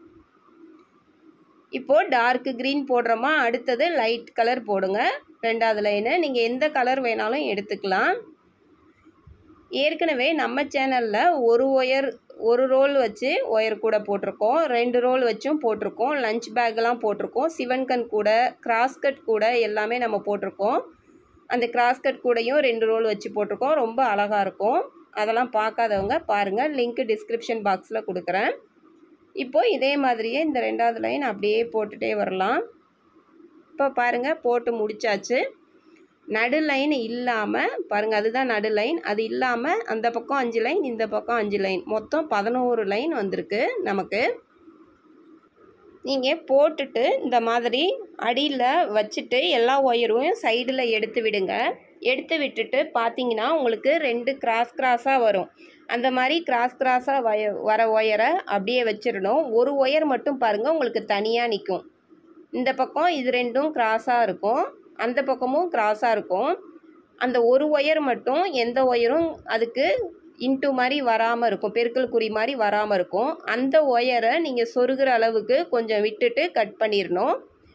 இப்போது டார்க் க்ரீன் போடுறோமா அடுத்தது லைட் கலர் போடுங்க ரெண்டாவது லைனு நீங்கள் எந்த கலர் வேணாலும் எடுத்துக்கலாம் ஏற்கனவே நம்ம சேனலில் ஒரு ஒயர் ஒரு ரோல் வச்சு ஒயர் கூட போட்டிருக்கோம் ரெண்டு ரோல் வச்சும் போட்டிருக்கோம் லஞ்ச் பேக்லாம் போட்டிருக்கோம் சிவன்கன் கூட கிராஸ்கட் கூட எல்லாமே நம்ம போட்டிருக்கோம் அந்த கிராஸ்கட் கூடையும் ரெண்டு ரோல் வச்சு போட்டிருக்கோம் ரொம்ப அழகாக இருக்கும் அதெல்லாம் பார்க்காதவங்க பாருங்கள் லிங்க் டிஸ்கிரிப்ஷன் பாக்ஸில் கொடுக்குறேன் இப்போது இதே மாதிரியே இந்த ரெண்டாவது லைன் அப்படியே போட்டுகிட்டே வரலாம் இப்போ பாருங்கள் போட்டு முடிச்சாச்சு நடு லைன் இல்லாமல் பாருங்கள் அதுதான் நடு லைன் அது இல்லாமல் அந்த பக்கம் அஞ்சு லைன் இந்த பக்கம் அஞ்சு லைன் மொத்தம் பதினோரு லைன் வந்திருக்கு நமக்கு நீங்கள் போட்டுட்டு இந்த மாதிரி அடியில் வச்சுட்டு எல்லா ஒயரும் சைடில் எடுத்து விடுங்க எடுத்து விட்டுட்டு பார்த்தீங்கன்னா உங்களுக்கு ரெண்டு கிராஸ் கிராஸாக வரும் அந்த மாதிரி கிராஸ் கிராஸாக வய வர ஒயரை அப்படியே வச்சிடணும் ஒரு ஒயர் மட்டும் பாருங்கள் உங்களுக்கு தனியாக நிற்கும் இந்த பக்கம் இது ரெண்டும் கிராஸாக இருக்கும் அந்த பக்கமும் கிராஸாக இருக்கும் அந்த ஒரு ஒயர் மட்டும் எந்த ஒயரும் அதுக்கு இன்ட்டு மாதிரி வராமல் இருக்கும் பெருக்கல் குறி மாதிரி வராமல் இருக்கும் அந்த ஒயரை நீங்கள் சொருகிற அளவுக்கு கொஞ்சம் விட்டுட்டு கட் பண்ணிடணும்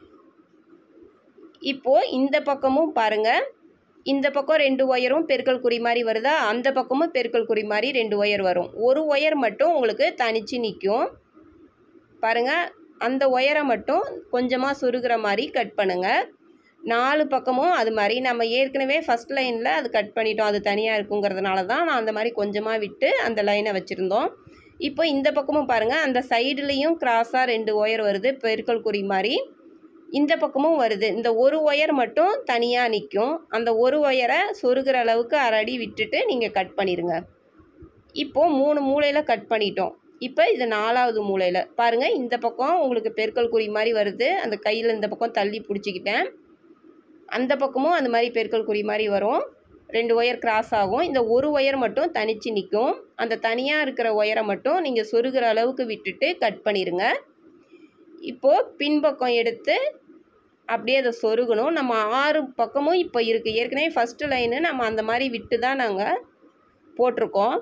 இப்போது இந்த பக்கமும் பாருங்கள் இந்த பக்கம் ரெண்டு ஒயரும் பெருக்கல் குறி மாதிரி வருதா அந்த பக்கமும் பெருக்கல் குறி மாதிரி ரெண்டு ஒயர் வரும் ஒரு ஒயர் மட்டும் உங்களுக்கு தனிச்சு நிற்கும் பாருங்கள் அந்த ஒயரை மட்டும் கொஞ்சமாக சுருகிற மாதிரி கட் பண்ணுங்கள் நாலு பக்கமும் அது மாதிரி நம்ம ஏற்கனவே ஃபஸ்ட் லைனில் அது கட் பண்ணிட்டோம் அது தனியாக இருக்குங்கிறதுனால தான் நான் அந்த மாதிரி கொஞ்சமாக விட்டு அந்த லைனை வச்சுருந்தோம் இப்போ இந்த பக்கமும் பாருங்கள் அந்த சைடுலேயும் கிராஸாக ரெண்டு ஒயர் வருது பெருக்கல் குறி மாதிரி இந்த பக்கமும் வருது இந்த ஒரு ஒயர் மட்டும் தனியாக நிற்கும் அந்த ஒரு ஒயரை சொருகிற அளவுக்கு அரை அடி விட்டுட்டு நீங்கள் கட் பண்ணிடுங்க இப்போது மூணு மூலையில் கட் பண்ணிட்டோம் இப்போ இது நாலாவது மூலையில் பாருங்கள் இந்த பக்கம் உங்களுக்கு பெருக்கல் குறி மாதிரி வருது அந்த கையில் இந்த பக்கம் தள்ளி பிடிச்சிக்கிட்டேன் அந்த பக்கமும் அந்த மாதிரி பெருக்கல் குறி மாதிரி வரும் ரெண்டு ஒயர் கிராஸ் ஆகும் இந்த ஒரு ஒயர் மட்டும் தனிச்சு நிற்கும் அந்த தனியாக இருக்கிற ஒயரை மட்டும் நீங்கள் சொருகிற அளவுக்கு விட்டுட்டு கட் பண்ணிடுங்க இப்போது பின்பக்கம் எடுத்து அப்படியே அதை சொருகணும் நம்ம ஆறு பக்கமும் இப்போ இருக்குது ஏற்கனவே ஃபஸ்ட்டு லைனு நம்ம அந்த மாதிரி விட்டு தான் நாங்கள் போட்டிருக்கோம்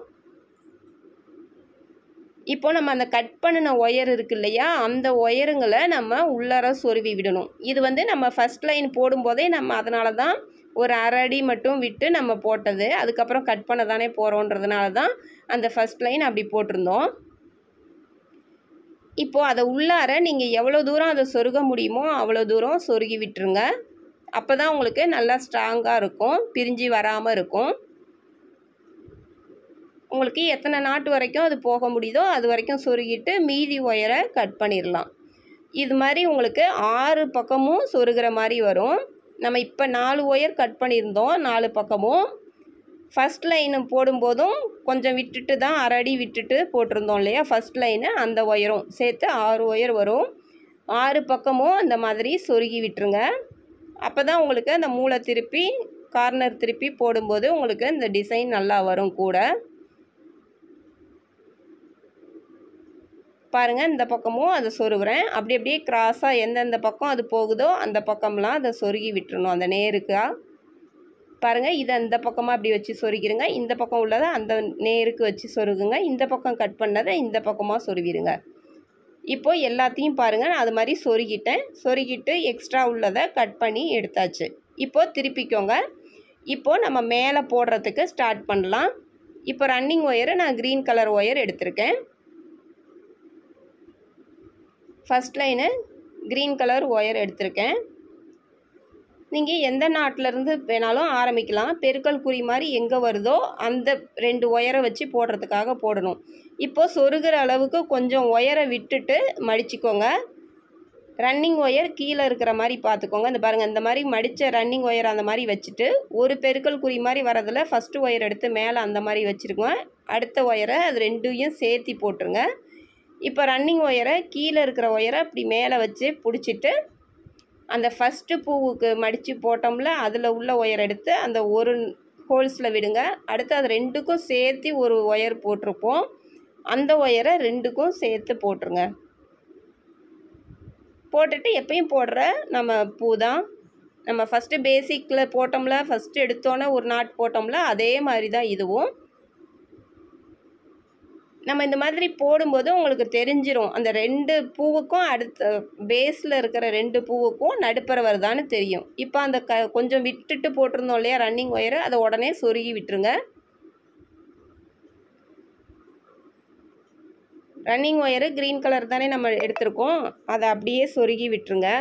இப்போ நம்ம அந்த கட் பண்ணின ஒயர் இருக்கு இல்லையா அந்த ஒயருங்களை நம்ம உள்ளார சொருவி விடணும் இது வந்து நம்ம ஃபஸ்ட் லைன் போடும்போதே நம்ம அதனால தான் ஒரு அரை அடி மட்டும் விட்டு நம்ம போட்டது அதுக்கப்புறம் கட் பண்ண தானே போகிறோன்றதுனால தான் அந்த ஃபஸ்ட் லைன் அப்படி போட்டிருந்தோம் இப்போது அதை உள்ளார நீங்கள் எவ்வளோ தூரம் அதை சொருக முடியுமோ அவ்வளோ தூரம் சொருகி விட்டுருங்க அப்போ தான் உங்களுக்கு நல்லா ஸ்ட்ராங்காக இருக்கும் பிரிஞ்சு வராமல் இருக்கும் உங்களுக்கு எத்தனை நாட்டு வரைக்கும் அது போக முடியுதோ அது வரைக்கும் சொருகிட்டு மீதி ஒயரை கட் பண்ணிடலாம் இது மாதிரி உங்களுக்கு ஆறு பக்கமும் சொருகிற மாதிரி வரும் நம்ம இப்போ நாலு ஒயர் கட் பண்ணியிருந்தோம் நாலு பக்கமும் ஃபஸ்ட் லைனு போடும்போதும் கொஞ்சம் விட்டுட்டு தான் அரை அடி விட்டுட்டு போட்டிருந்தோம் இல்லையா ஃபஸ்ட் லைனு அந்த ஒயரும் சேர்த்து ஆறு ஒயர் வரும் ஆறு பக்கமும் அந்த மாதிரி சொருகி விட்டுருங்க அப்போ தான் உங்களுக்கு அந்த மூளை திருப்பி கார்னர் திருப்பி போடும்போது உங்களுக்கு இந்த டிசைன் நல்லா வரும் கூட பாருங்கள் இந்த பக்கமும் அதை சொருகிறேன் அப்படி அப்படியே கிராஸாக எந்தெந்த பக்கம் அது போகுதோ அந்த பக்கம்லாம் அதை சொருகி விட்டுறணும் அந்த நேருக்கா பாருங்கள் இதை இந்த பக்கமாக அப்படி வச்சு சொருகிருங்க இந்த பக்கம் உள்ளதை அந்த நேருக்கு வச்சு சொருகுங்க இந்த பக்கம் கட் பண்ணதை இந்த பக்கமாக சொருவிடுங்க இப்போ எல்லாத்தையும் பாருங்கள் நான் அது மாதிரி சொருகிட்டேன் சொருகிட்டு எக்ஸ்ட்ரா உள்ளதை கட் பண்ணி எடுத்தாச்சு இப்போ திருப்பிக்கோங்க இப்போ நம்ம மேலே போடுறதுக்கு ஸ்டார்ட் பண்ணலாம் இப்போ ரன்னிங் ஒயரை நான் க்ரீன் கலர் ஒயர் எடுத்திருக்கேன் first line green colour wire எடுத்திருக்கேன் நீங்கள் எந்த நாட்டிலேருந்து வேணாலும் ஆரம்பிக்கலாம் பெருக்கல் குறி மாதிரி எங்கே வருதோ அந்த ரெண்டு ஒயரை வச்சு போடுறதுக்காக போடணும் இப்போ சொருகிற அளவுக்கு கொஞ்சம் ஒயரை விட்டுட்டு மடிச்சுக்கோங்க ரன்னிங் ஒயர் கீழே இருக்கிற மாதிரி பார்த்துக்கோங்க இந்த பாருங்கள் இந்த மாதிரி மடித்த ரன்னிங் ஒயர் அந்த மாதிரி வச்சுட்டு ஒரு பெருக்கல் குறி மாதிரி வரதில் ஃபஸ்ட்டு ஒயர் எடுத்து மேலே அந்த மாதிரி வச்சுருக்கோங்க அடுத்த ஒயரை அது ரெண்டையும் சேர்த்தி போட்டுருங்க இப்போ ரன்னிங் ஒயரை கீழே இருக்கிற ஒயரை இப்படி மேலே வச்சு பிடிச்சிட்டு அந்த ஃபஸ்ட்டு பூவுக்கு மடித்து போட்டோம்ல அதில் உள்ள ஒயர் எடுத்து அந்த ஒரு ஹோல்ஸில் விடுங்க அடுத்து அது ரெண்டுக்கும் சேர்த்து ஒரு ஒயர் போட்டிருப்போம் அந்த ஒயரை ரெண்டுக்கும் சேர்த்து போட்டுருங்க போட்டுட்டு எப்பயும் போடுற நம்ம பூ தான் நம்ம ஃபஸ்ட்டு பேசிக்கில் போட்டோம்ல ஃபஸ்ட்டு எடுத்தோன்னே ஒரு நாட் போட்டோம்ல அதே மாதிரி தான் இதுவும் நம்ம இந்த மாதிரி போடும்போது உங்களுக்கு தெரிஞ்சிரும் அந்த ரெண்டு பூவுக்கும் அடுத்த பேஸில் இருக்கிற ரெண்டு பூவுக்கும் நடுப்புற வருதான்னு தெரியும் இப்போ அந்த க கொஞ்சம் விட்டுட்டு போட்டிருந்தோம் இல்லையா ரன்னிங் ஒயரு அதை உடனே சொருகி விட்டுருங்க ரன்னிங் ஒயரு க்ரீன் கலர் தானே நம்ம எடுத்திருக்கோம் அதை அப்படியே சொருகி விட்டுருங்க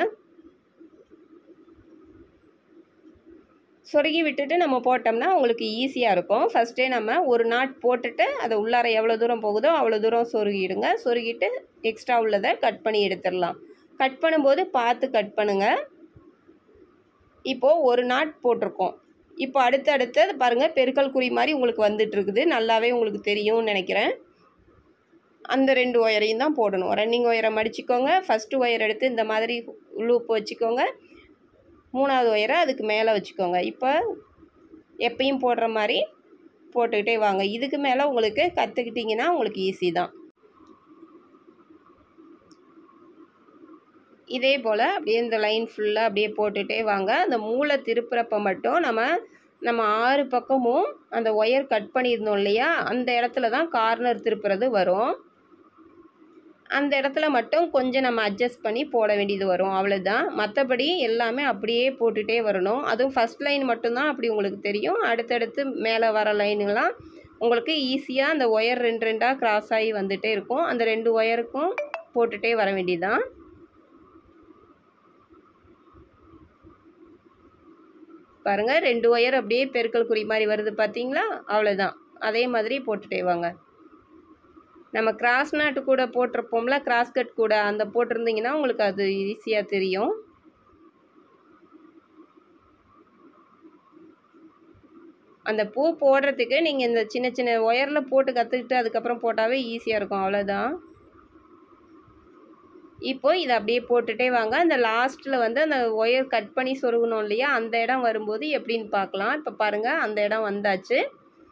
சொருகி விட்டுட்டு நம்ம போட்டோம்னா உங்களுக்கு ஈஸியாக இருக்கும் ஃபஸ்ட்டே நம்ம ஒரு நாட் போட்டுட்டு அதை உள்ளார எவ்வளோ தூரம் போகுதோ அவ்வளோ தூரம் சொருகிடுங்க சொருகிட்டு எக்ஸ்ட்ரா உள்ளதை கட் பண்ணி எடுத்துடலாம் கட் பண்ணும்போது பார்த்து கட் பண்ணுங்கள் இப்போது ஒரு நாட் போட்டிருக்கோம் இப்போ அடுத்தடுத்து பாருங்கள் பெருக்கல் குறி மாதிரி உங்களுக்கு வந்துட்டுருக்குது நல்லாவே உங்களுக்கு தெரியும்னு நினைக்கிறேன் அந்த ரெண்டு ஒயரையும் தான் போடணும் ரன்னிங் ஒயரை மடிச்சுக்கோங்க ஃபஸ்ட்டு ஒயர் எடுத்து இந்த மாதிரி லூப் வச்சுக்கோங்க மூணாவது ஒயரை அதுக்கு மேலே வச்சுக்கோங்க இப்போ எப்பயும் போடுற மாதிரி போட்டுக்கிட்டே வாங்க இதுக்கு மேலே உங்களுக்கு கற்றுக்கிட்டிங்கன்னா உங்களுக்கு ஈஸி தான் இதே போல் அப்படியே இந்த லைன் ஃபுல்லாக அப்படியே போட்டுகிட்டே வாங்க அந்த மூளை திருப்புறப்ப மட்டும் நம்ம நம்ம ஆறு பக்கமும் அந்த ஒயர் கட் பண்ணியிருந்தோம் இல்லையா அந்த இடத்துல தான் கார்னர் திருப்புறது வரும் அந்த இடத்துல மட்டும் கொஞ்சம் நம்ம அட்ஜஸ்ட் பண்ணி போட வேண்டியது வரும் அவ்வளோதான் மற்றபடி எல்லாமே அப்படியே போட்டுகிட்டே வரணும் அதுவும் ஃபஸ்ட் லைன் மட்டும்தான் அப்படி உங்களுக்கு தெரியும் அடுத்தடுத்து மேலே வர லைனுலாம் உங்களுக்கு ஈஸியாக அந்த ஒயர் ரெண்டு ரெண்டாக கிராஸ் ஆகி வந்துகிட்டே இருக்கும் அந்த ரெண்டு ஒயருக்கும் போட்டுகிட்டே வர வேண்டியதுதான் பாருங்கள் ரெண்டு ஒயர் அப்படியே பெருக்கல் குறி மாதிரி வருது பார்த்தீங்களா அவ்வளோதான் அதே மாதிரி போட்டுகிட்டே வாங்க நம்ம கிராஸ் நாட்டு கூட போட்டிருப்போம்ல கிராஸ் கட் கூட அந்த போட்டிருந்தீங்கன்னா உங்களுக்கு அது ஈஸியாக தெரியும் அந்த பூ போடுறதுக்கு நீங்கள் இந்த சின்ன சின்ன ஒயரில் போட்டு கற்றுக்கிட்டு அதுக்கப்புறம் போட்டாவே ஈஸியாக இருக்கும் அவ்வளோதான் இப்போ இதை அப்படியே போட்டுகிட்டே வாங்க அந்த லாஸ்ட்டில் வந்து அந்த ஒயர் கட் பண்ணி சொருகணும் இல்லையா அந்த இடம் வரும்போது எப்படின்னு பார்க்கலாம் இப்போ பாருங்கள் அந்த இடம் வந்தாச்சு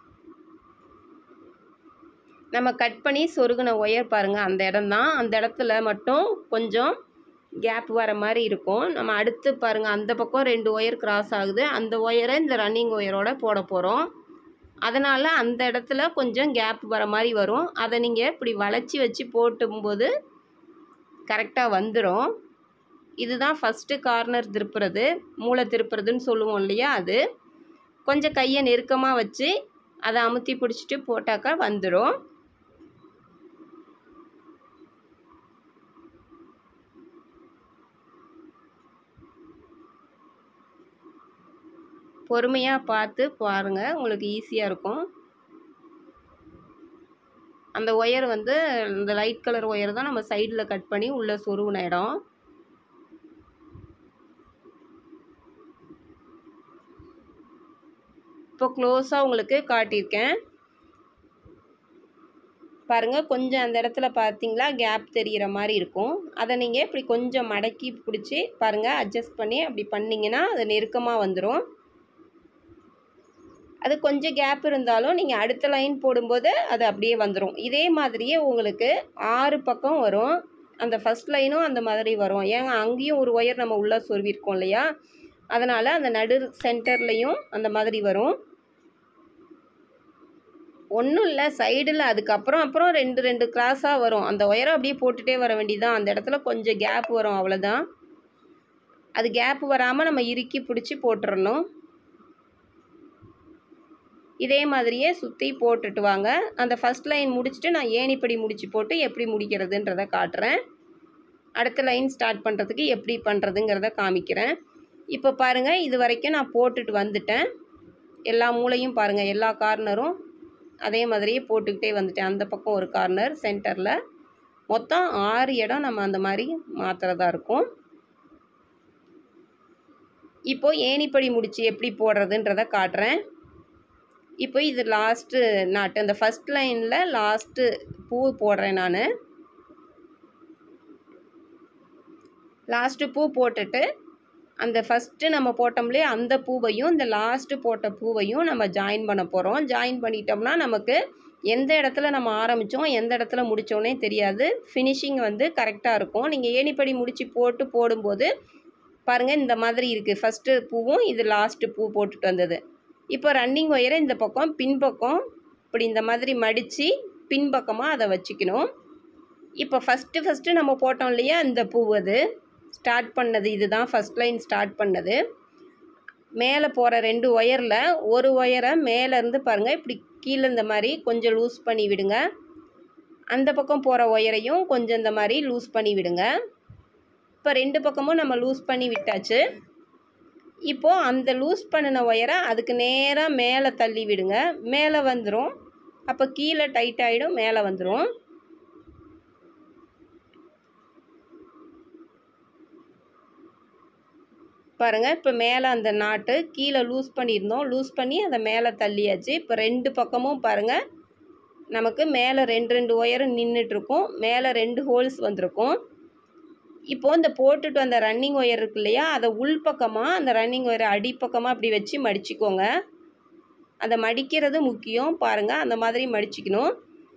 நம்ம கட் பண்ணி சொருகின ஒயர் பாருங்கள் அந்த இடம் தான் அந்த இடத்துல மட்டும் கொஞ்சம் கேப் வர மாதிரி இருக்கும் நம்ம அடுத்து பாருங்கள் அந்த பக்கம் ரெண்டு ஒயர் கிராஸ் ஆகுது அந்த ஒயரை இந்த ரன்னிங் ஒயரோட போட போகிறோம் அதனால் அந்த இடத்துல கொஞ்சம் கேப் வர மாதிரி வரும் அதை நீங்கள் இப்படி வளைச்சி வச்சு போட்டும்போது கரெக்டாக வந்துடும் இதுதான் ஃபஸ்ட்டு கார்னர் திருப்புறது மூளை திருப்புறதுன்னு சொல்லுவோம் இல்லையா அது கொஞ்சம் கையை நெருக்கமாக வச்சு அதை அமுத்தி பிடிச்சிட்டு போட்டாக்கா வந்துடும் பொறுமையாக பார்த்து பாருங்கள் உங்களுக்கு ஈஸியாக இருக்கும் அந்த ஒயர் வந்து இந்த லைட் கலர் ஒயர் தான் நம்ம சைடில் கட் பண்ணி உள்ளே சொருவின இடம் இப்போ க்ளோஸாக உங்களுக்கு காட்டியிருக்கேன் பாருங்கள் கொஞ்சம் அந்த இடத்துல பார்த்தீங்களா கேப் தெரிகிற மாதிரி இருக்கும் அதை நீங்கள் இப்படி கொஞ்சம் மடக்கி பிடிச்சி பாருங்கள் அட்ஜஸ்ட் பண்ணி அப்படி பண்ணிங்கன்னா அது நெருக்கமாக வந்துடும் அது கொஞ்சம் கேப் இருந்தாலும் நீங்கள் அடுத்த லைன் போடும்போது அது அப்படியே வந்துடும் இதே மாதிரியே உங்களுக்கு ஆறு பக்கம் வரும் அந்த ஃபஸ்ட் லைனும் அந்த மாதிரி வரும் ஏங்க அங்கேயும் ஒரு ஒயர் நம்ம உள்ளே சொருவிருக்கோம் இல்லையா அதனால் அந்த நடு சென்டர்லேயும் அந்த மாதிரி வரும் ஒன்றும் இல்லை சைடில் அதுக்கப்புறம் அப்புறம் ரெண்டு ரெண்டு கிராஸாக வரும் அந்த ஒயரை அப்படியே போட்டுகிட்டே வர வேண்டியதுதான் அந்த இடத்துல கொஞ்சம் கேப் வரும் அவ்வளோதான் அது கேப் வராமல் நம்ம இறுக்கி பிடிச்சி போட்டுறணும் இதே மாதிரியே சுற்றி போட்டுட்டு வாங்க அந்த ஃபஸ்ட் லைன் முடிச்சுட்டு நான் ஏணிப்படி முடிச்சு போட்டு எப்படி முடிக்கிறதுன்றத காட்டுறேன் அடுத்த லைன் ஸ்டார்ட் பண்ணுறதுக்கு எப்படி பண்ணுறதுங்கிறத காமிக்கிறேன் இப்போ பாருங்கள் இது வரைக்கும் நான் போட்டுட்டு வந்துட்டேன் எல்லா மூலையும் பாருங்கள் எல்லா கார்னரும் அதே மாதிரியே போட்டுக்கிட்டே வந்துட்டேன் அந்த பக்கம் ஒரு கார்னர் சென்டரில் மொத்தம் ஆறு இடம் நம்ம அந்த மாதிரி மாற்றுறதா இருக்கும் இப்போ ஏணிப்படி முடிச்சு எப்படி போடுறதுன்றத காட்டுறேன் இப்போ இது லாஸ்ட்டு நாட்டு அந்த ஃபஸ்ட் லைனில் லாஸ்ட்டு பூ போடுறேன் நான் லாஸ்ட்டு பூ போட்டுட்டு அந்த ஃபஸ்ட்டு நம்ம போட்டோம்லே அந்த பூவையும் இந்த லாஸ்ட்டு போட்ட பூவையும் நம்ம ஜாயின் பண்ண போகிறோம் ஜாயின் பண்ணிட்டோம்னா நமக்கு எந்த இடத்துல நம்ம ஆரம்பித்தோம் எந்த இடத்துல முடித்தோன்னே தெரியாது ஃபினிஷிங் வந்து கரெக்டாக இருக்கும் நீங்கள் ஏணிப்படி முடித்து போட்டு போடும்போது பாருங்கள் இந்த மாதிரி இருக்குது ஃபஸ்ட்டு பூவும் இது லாஸ்ட்டு பூ போட்டுட்டு வந்தது இப்போ ரன்னிங் ஒயரை இந்த பக்கம் பின்பக்கம் இப்படி இந்த மாதிரி மடித்து பின்பக்கமாக அதை வச்சுக்கணும் இப்போ ஃபஸ்ட்டு ஃபஸ்ட்டு நம்ம போட்டோம் இல்லையா இந்த பூ அது ஸ்டார்ட் பண்ணது இதுதான் ஃபஸ்ட் லைன் ஸ்டார்ட் பண்ணது மேலே போகிற ரெண்டு ஒயரில் ஒரு ஒயரை மேலேருந்து பாருங்கள் இப்படி கீழே இந்த மாதிரி கொஞ்சம் லூஸ் பண்ணி விடுங்க அந்த பக்கம் போகிற ஒயரையும் கொஞ்சம் இந்த மாதிரி லூஸ் பண்ணி விடுங்க இப்போ ரெண்டு பக்கமும் நம்ம லூஸ் பண்ணி விட்டாச்சு இப்போது அந்த லூஸ் பண்ணின ஒயரை அதுக்கு நேராக மேலே தள்ளி விடுங்க மேலே வந்துடும் அப்போ கீழே டைட் ஆகிடும் மேலே வந்துடும் பாருங்கள் இப்போ மேலே அந்த நாட்டு கீழே லூஸ் பண்ணியிருந்தோம் லூஸ் பண்ணி அதை மேலே தள்ளியாச்சு இப்போ ரெண்டு பக்கமும் பாருங்கள் நமக்கு மேலே ரெண்டு ரெண்டு ஒயரும் நின்றுட்டுருக்கும் மேலே ரெண்டு ஹோல்ஸ் வந்திருக்கும் இப்போது இந்த போட்டுட்டு வந்த ரன்னிங் ஒயர் இருக்கு இல்லையா அதை உள்பக்கமாக அந்த ரன்னிங் ஒயரை அடிப்பக்கமாக அப்படி வச்சு மடிச்சுக்கோங்க அதை மடிக்கிறது முக்கியம் பாருங்கள் அந்த மாதிரி மடிச்சுக்கணும்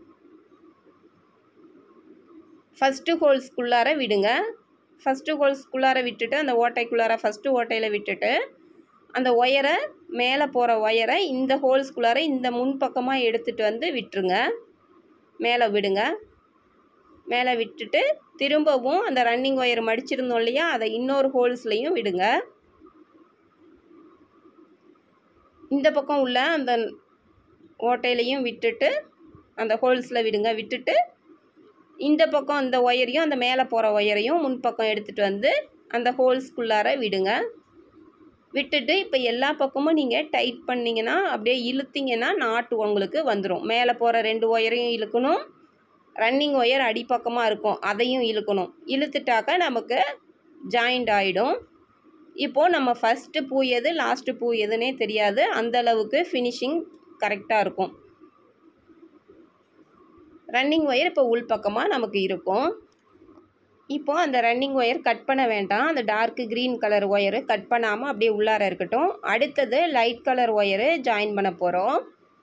ஃபஸ்ட்டு ஹோல்ஸ்குள்ளார விடுங்க ஃபஸ்ட்டு ஹோல்ஸ்குள்ளார விட்டுட்டு அந்த ஓட்டைக்குள்ளார ஃபஸ்ட்டு ஓட்டையில் விட்டுட்டு அந்த ஒயரை மேலே போகிற ஒயரை இந்த ஹோல்ஸ்குள்ளார இந்த முன்பக்கமாக எடுத்துகிட்டு வந்து விட்டுருங்க மேலே விடுங்க மேலே விட்டுட்டு திரும்பவும் அந்த ரன்னிங் ஒயர் மடிச்சிருந்தோம் இல்லையா அதை இன்னொரு ஹோல்ஸ்லேயும் விடுங்க இந்த பக்கம் உள்ள அந்த ஓட்டையிலையும் விட்டுட்டு அந்த ஹோல்ஸில் விடுங்க விட்டுட்டு இந்த பக்கம் அந்த ஒயரையும் அந்த மேலே போகிற ஒயரையும் முன்பக்கம் எடுத்துகிட்டு வந்து அந்த ஹோல்ஸ்குள்ளார விடுங்க விட்டுட்டு இப்போ எல்லா பக்கமும் நீங்கள் டைட் பண்ணிங்கன்னா அப்படியே இழுத்தீங்கன்னா நாட்டு உங்களுக்கு வந்துடும் மேலே போகிற ரெண்டு ஒயரையும் இழுக்கணும் ரன்னிங் ஒயர் அடிப்பக்கமாக இருக்கும் அதையும் இழுக்கணும் இழுத்துட்டாக்க நமக்கு ஜாயிண்ட் ஆகிடும் இப்போது நம்ம ஃபஸ்ட்டு பூ எது லாஸ்ட்டு பூ எதுனே தெரியாது அந்த அளவுக்கு ஃபினிஷிங் கரெக்டாக இருக்கும் ரன்னிங் ஒயர் இப்போ உள்பக்கமாக நமக்கு இருக்கும் இப்போது அந்த ரன்னிங் ஒயர் கட் பண்ண வேண்டாம் அந்த dark green colour wire cut பண்ணாமல் அப்படியே உள்ளார இருக்கட்டும் அடுத்தது லைட் கலர் ஒயரு ஜாயின் பண்ண போகிறோம்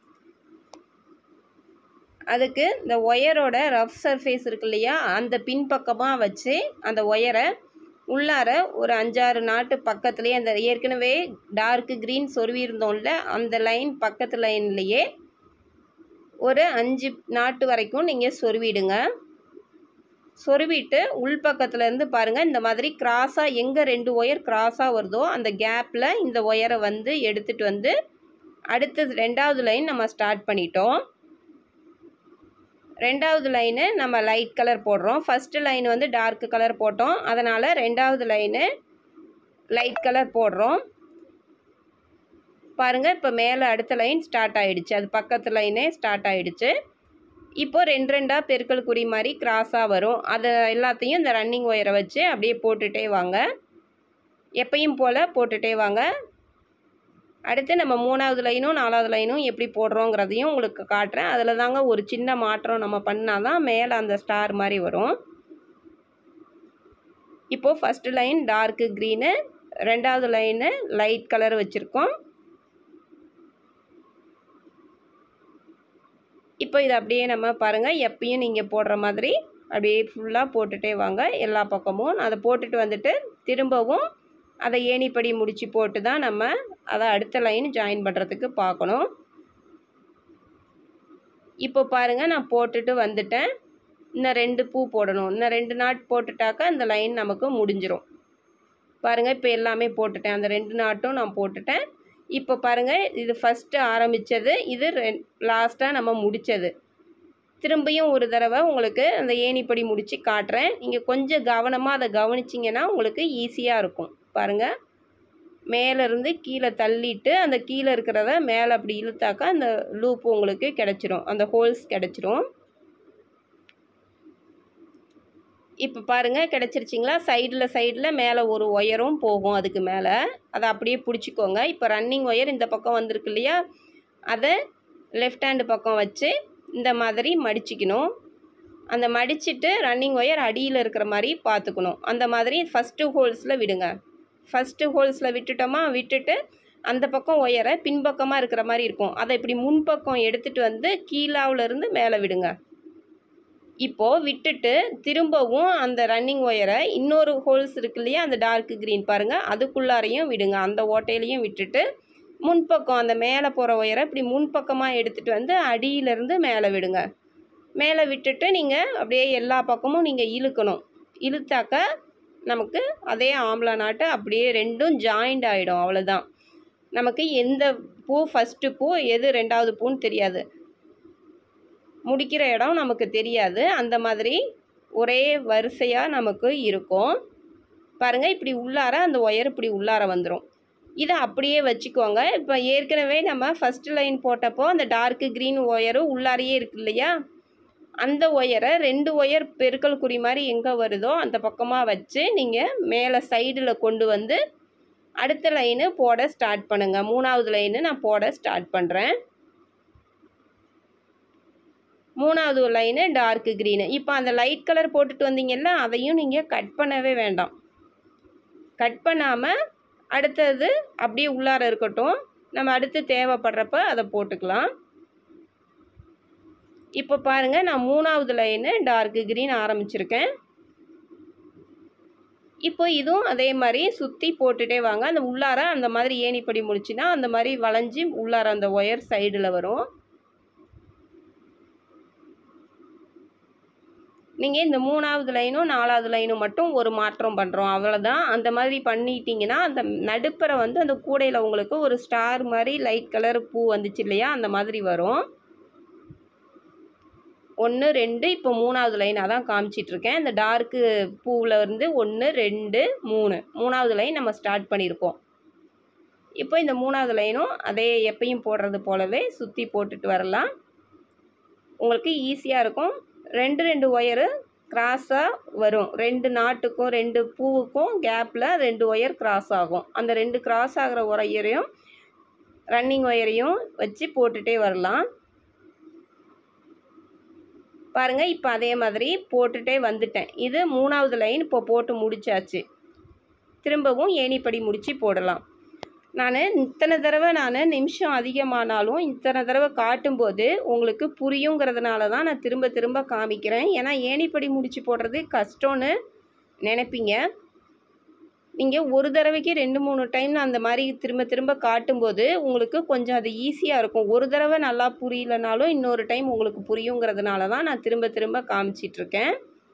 அதுக்கு இந்த ஒயரோட ரஃப் சர்ஃபேஸ் இருக்கு இல்லையா அந்த பின்பக்கமாக வச்சு அந்த ஒயரை உள்ளார ஒரு அஞ்சாறு நாட்டு பக்கத்துலேயே அந்த ஏற்கனவே டார்க் க்ரீன் சொருவி இருந்தோம்ல அந்த லைன் பக்கத்து லைன்லேயே ஒரு அஞ்சு நாட்டு வரைக்கும் நீங்கள் சொருவிடுங்க சொருவிட்டு உள்பக்கத்துலேருந்து பாருங்கள் இந்த மாதிரி கிராஸாக எங்கே ரெண்டு ஒயர் கிராஸாக வருதோ அந்த கேப்பில் இந்த ஒயரை வந்து எடுத்துகிட்டு வந்து அடுத்தது ரெண்டாவது லைன் நம்ம ஸ்டார்ட் பண்ணிட்டோம் ரெண்டாவது லைனு நம்ம லைட் கலர் போடுறோம் ஃபஸ்ட்டு லைன் வந்து டார்க் கலர் போட்டோம் அதனால் ரெண்டாவது லைனு லைட் கலர் போடுறோம் பாருங்கள் இப்போ மேலே அடுத்த லைன் ஸ்டார்ட் ஆகிடுச்சு அது பக்கத்து லைனே ஸ்டார்ட் ஆகிடுச்சு இப்போ ரெண்டு ரெண்டாக பெருக்கல் குறி மாதிரி கிராஸாக வரும் அதை எல்லாத்தையும் இந்த ரன்னிங் ஒயரை வச்சு அப்படியே போட்டுகிட்டே வாங்க எப்பயும் போல் போட்டுகிட்டே வாங்க அடுத்து நம்ம மூணாவது லைனும் நாலாவது லைனும் எப்படி போடுறோங்கிறதையும் உங்களுக்கு காட்டுறேன் அதில் தாங்க ஒரு சின்ன மாற்றம் நம்ம பண்ணால் தான் மேலே அந்த ஸ்டார் மாதிரி வரும் இப்போது ஃபஸ்ட்டு லைன் டார்க்கு க்ரீனு ரெண்டாவது லைனு லைட் கலர் வச்சுருக்கோம் இப்போ இது அப்படியே நம்ம பாருங்கள் எப்பயும் நீங்கள் போடுற மாதிரி அப்படியே ஃபுல்லாக போட்டுகிட்டே வாங்க எல்லா பக்கமும் அதை போட்டுட்டு வந்துட்டு திரும்பவும் அதை ஏணிப்படி முடித்து போட்டு தான் நம்ம அதை அடுத்த லைன் ஜாயின் பண்ணுறதுக்கு பார்க்கணும் இப்போ பாருங்கள் நான் போட்டுட்டு வந்துட்டேன் இன்னும் ரெண்டு பூ போடணும் இன்னும் ரெண்டு நாட் போட்டுட்டாக்கா இந்த லைன் நமக்கு முடிஞ்சிடும் பாருங்கள் இப்போ எல்லாமே போட்டுட்டேன் அந்த ரெண்டு நாட்டும் நான் போட்டுட்டேன் இப்போ பாருங்கள் இது ஃபஸ்ட்டு ஆரம்பித்தது இது ரெ லாஸ்ட்டாக நம்ம முடித்தது திரும்பியும் ஒரு தடவை உங்களுக்கு அந்த ஏணிப்படி முடித்து காட்டுறேன் நீங்கள் கொஞ்சம் கவனமாக அதை கவனிச்சிங்கன்னா உங்களுக்கு ஈஸியாக இருக்கும் பாருங்கள் மேலேருந்து கீழே தள்ளிட்டு அந்த கீழே இருக்கிறத மேலே அப்படி இழுத்தாக்கா அந்த லூப் உங்களுக்கு கிடச்சிரும் அந்த ஹோல்ஸ் கிடச்சிரும் இப்போ பாருங்கள் கிடச்சிருச்சிங்களா சைடில் சைடில் மேலே ஒரு ஒயரும் போகும் அதுக்கு மேலே அதை அப்படியே பிடிச்சிக்கோங்க இப்போ ரன்னிங் ஒயர் இந்த பக்கம் வந்திருக்கு இல்லையா அதை லெஃப்ட் ஹேண்டு பக்கம் வச்சு இந்த மாதிரி மடிச்சிக்கணும் அந்த மடிச்சிட்டு ரன்னிங் ஒயர் அடியில் இருக்கிற மாதிரி பார்த்துக்கணும் அந்த மாதிரி ஃபஸ்ட்டு ஹோல்ஸில் விடுங்க ஃபஸ்ட்டு ஹோல்ஸில் விட்டுட்டோமா விட்டுட்டு அந்த பக்கம் ஒயரை பின்பக்கமாக இருக்கிற மாதிரி இருக்கும் அதை இப்படி முன்பக்கம் எடுத்துகிட்டு வந்து கீழாவிலேருந்து மேலே விடுங்க இப்போது விட்டுட்டு திரும்பவும் அந்த ரன்னிங் ஒயரை இன்னொரு ஹோல்ஸ் இருக்கு இல்லையா அந்த டார்க் க்ரீன் பாருங்கள் அதுக்குள்ளாரையும் விடுங்க அந்த ஓட்டையிலையும் விட்டுட்டு முன்பக்கம் அந்த மேலே போகிற ஒயரை இப்படி முன்பக்கமாக எடுத்துகிட்டு வந்து அடியிலேருந்து மேலே விடுங்க மேலே விட்டுட்டு நீங்கள் அப்படியே எல்லா பக்கமும் நீங்கள் இழுக்கணும் இழுத்தாக்க நமக்கு அதே ஆம்பளை நாட்டு அப்படியே ரெண்டும் ஜாயிண்ட் ஆகிடும் அவ்வளோதான் நமக்கு எந்த பூ ஃபஸ்ட்டு பூ எது ரெண்டாவது பூன்னு தெரியாது முடிக்கிற இடம் நமக்கு தெரியாது அந்த மாதிரி ஒரே வரிசையாக நமக்கு இருக்கும் பாருங்கள் இப்படி உள்ளார அந்த ஒயர் இப்படி உள்ளார வந்துடும் இதை அப்படியே வச்சுக்கோங்க இப்போ ஏற்கனவே நம்ம ஃபஸ்ட்டு லைன் போட்டப்போ அந்த டார்க்கு க்ரீன் ஒயரும் உள்ளாரையே இருக்கு இல்லையா அந்த ஒயரை ரெண்டு ஒயர் பெருக்கல் குறி மாதிரி எங்கே வருதோ அந்த பக்கமாக வச்சு நீங்கள் மேலே சைடில் கொண்டு வந்து அடுத்த லைனு போட ஸ்டார்ட் பண்ணுங்கள் மூணாவது லைனு நான் போட ஸ்டார்ட் பண்ணுறேன் மூணாவது லைனு டார்க்கு க்ரீனு இப்போ அந்த லைட் கலர் போட்டுட்டு வந்தீங்கல்ல அதையும் நீங்கள் கட் பண்ணவே வேண்டாம் கட் பண்ணாமல் அடுத்தது அப்படியே உள்ளார இருக்கட்டும் நம்ம அடுத்து தேவைப்படுறப்ப அதை போட்டுக்கலாம் இப்போ பாருங்கள் நான் மூணாவது லைனு டார்க்கு க்ரீன் ஆரம்பிச்சிருக்கேன் இப்போ இதுவும் அதே மாதிரி சுற்றி போட்டுட்டே வாங்க அந்த உள்ளார அந்த மாதிரி ஏணிப்படி முடிச்சுன்னா அந்த மாதிரி வளைஞ்சி உள்ளார அந்த ஒயர் சைடில் வரும் நீங்கள் இந்த மூணாவது லைனும் நாலாவது லைனும் மட்டும் ஒரு மாற்றம் பண்ணுறோம் அவ்வளோதான் அந்த மாதிரி பண்ணிட்டீங்கன்னா அந்த நடுப்பரை வந்து அந்த கூடையில் உங்களுக்கு ஒரு ஸ்டார் மாதிரி லைட் கலர் பூ வந்துச்சு இல்லையா அந்த மாதிரி வரும் ஒன்று ரெண்டு இப்போ மூணாவது லைன் அதான் காமிச்சிட்ருக்கேன் இந்த டார்க்கு பூவில் இருந்து ஒன்று ரெண்டு மூணு மூணாவது லைன் நம்ம ஸ்டார்ட் பண்ணியிருக்கோம் இப்போ இந்த மூணாவது லைனும் அதே எப்பயும் போடுறது போலவே சுற்றி போட்டுட்டு வரலாம் உங்களுக்கு ஈஸியாக இருக்கும் ரெண்டு ரெண்டு ஒயரு கிராஸாக வரும் ரெண்டு நாட்டுக்கும் ரெண்டு பூவுக்கும் கேப்பில் ரெண்டு ஒயர் கிராஸ் ஆகும் அந்த ரெண்டு கிராஸ் ஆகிற ஒயரையும் ரன்னிங் ஒயரையும் வச்சு போட்டுகிட்டே வரலாம் பாருங்கள் இப்போ அதே மாதிரி போட்டுகிட்டே வந்துட்டேன் இது மூணாவது லைன் இப்போ போட்டு முடிச்சாச்சு திரும்பவும் ஏணிப்படி முடித்து போடலாம் நான் இத்தனை தடவை நான் நிமிஷம் அதிகமானாலும் இத்தனை தடவை காட்டும்போது உங்களுக்கு புரியுங்கிறதுனால தான் நான் திரும்ப திரும்ப காமிக்கிறேன் ஏன்னா ஏணிப்படி முடிச்சு போடுறது கஷ்டம்னு நினைப்பீங்க நீங்கள் ஒரு தடவைக்கு ரெண்டு மூணு டைம் அந்த மாதிரி திரும்ப திரும்ப காட்டும்போது உங்களுக்கு கொஞ்சம் அது ஈஸியாக இருக்கும் ஒரு தடவை நல்லா புரியலனாலும் இன்னொரு டைம் உங்களுக்கு புரியுங்கிறதுனால தான் நான் திரும்ப திரும்ப காமிச்சிட்ருக்கேன்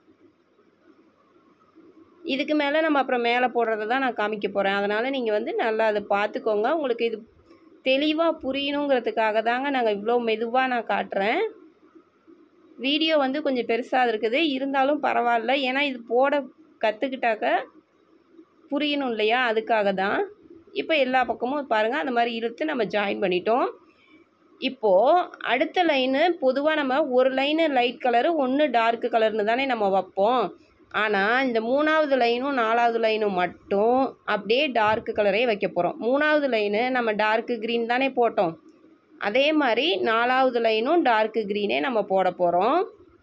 இதுக்கு மேலே நம்ம அப்புறம் மேலே போடுறத தான் நான் காமிக்க போகிறேன் அதனால் நீங்கள் வந்து நல்லா அதை பார்த்துக்கோங்க உங்களுக்கு இது தெளிவாக புரியணுங்கிறதுக்காக தாங்க நாங்கள் இவ்வளோ மெதுவாக நான் காட்டுறேன் வீடியோ வந்து கொஞ்சம் பெருசாக இருக்குது இருந்தாலும் பரவாயில்ல ஏன்னா இது போட கற்றுக்கிட்டாக்க புரியணும் இல்லையா அதுக்காக தான் இப்போ எல்லா பக்கமும் பாருங்கள் அந்த மாதிரி இழுத்து நம்ம ஜாயின் பண்ணிட்டோம் இப்போது அடுத்த லைனு பொதுவாக நம்ம ஒரு லைனு லைட் கலரு ஒன்று டார்க் கலர்னு தானே நம்ம வைப்போம் ஆனால் இந்த மூணாவது லைனும் நாலாவது லைனும் மட்டும் அப்படியே டார்க் கலரே வைக்க போகிறோம் மூணாவது லைனு நம்ம டார்க்கு க்ரீன் தானே போட்டோம் அதே மாதிரி நாலாவது லைனும் டார்க்கு க்ரீனே நம்ம போட போகிறோம்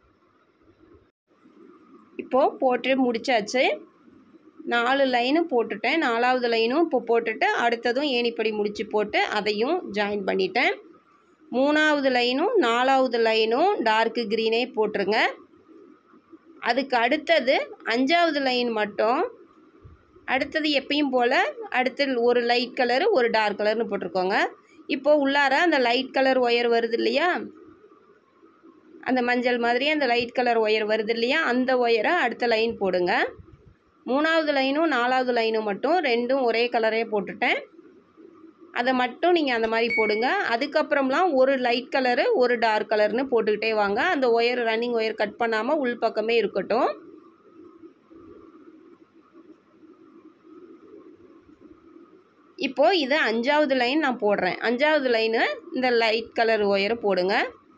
இப்போது போட்டு முடிச்சாச்சு நாலு லைனு போட்டுட்டேன் நாலாவது லைனும் இப்போ போட்டுட்டு அடுத்ததும் ஏணிப்படி முடிச்சு போட்டு அதையும் ஜாயின் பண்ணிட்டேன் மூணாவது லைனும் நாலாவது லைனும் டார்க்கு க்ரீனே போட்டுருங்க அதுக்கு அடுத்தது அஞ்சாவது லைன் மட்டும் அடுத்தது எப்பயும் போல் அடுத்து ஒரு லைட் கலரு ஒரு டார்க் கலர்னு போட்டிருக்கோங்க இப்போது உள்ளார அந்த லைட் கலர் ஒயர் வருது இல்லையா அந்த மஞ்சள் மாதிரி அந்த லைட் கலர் ஒயர் வருது இல்லையா அந்த ஒயரை அடுத்த லைன் போடுங்க மூணாவது லைனும் நாலாவது லைனும் மட்டும் ரெண்டும் ஒரே கலரே போட்டுட்டேன் அதை மட்டும் நீங்கள் அந்த மாதிரி போடுங்க அதுக்கப்புறம்லாம் ஒரு லைட் கலரு ஒரு டார்க் கலர்னு போட்டுக்கிட்டே வாங்க அந்த ஒயர் ரன்னிங் ஒயர் கட் பண்ணாமல் உள் பக்கமே இருக்கட்டும் இப்போது இது அஞ்சாவது லைன் நான் போடுறேன் அஞ்சாவது லைனு இந்த லைட் கலர் ஒயரை போடுங்க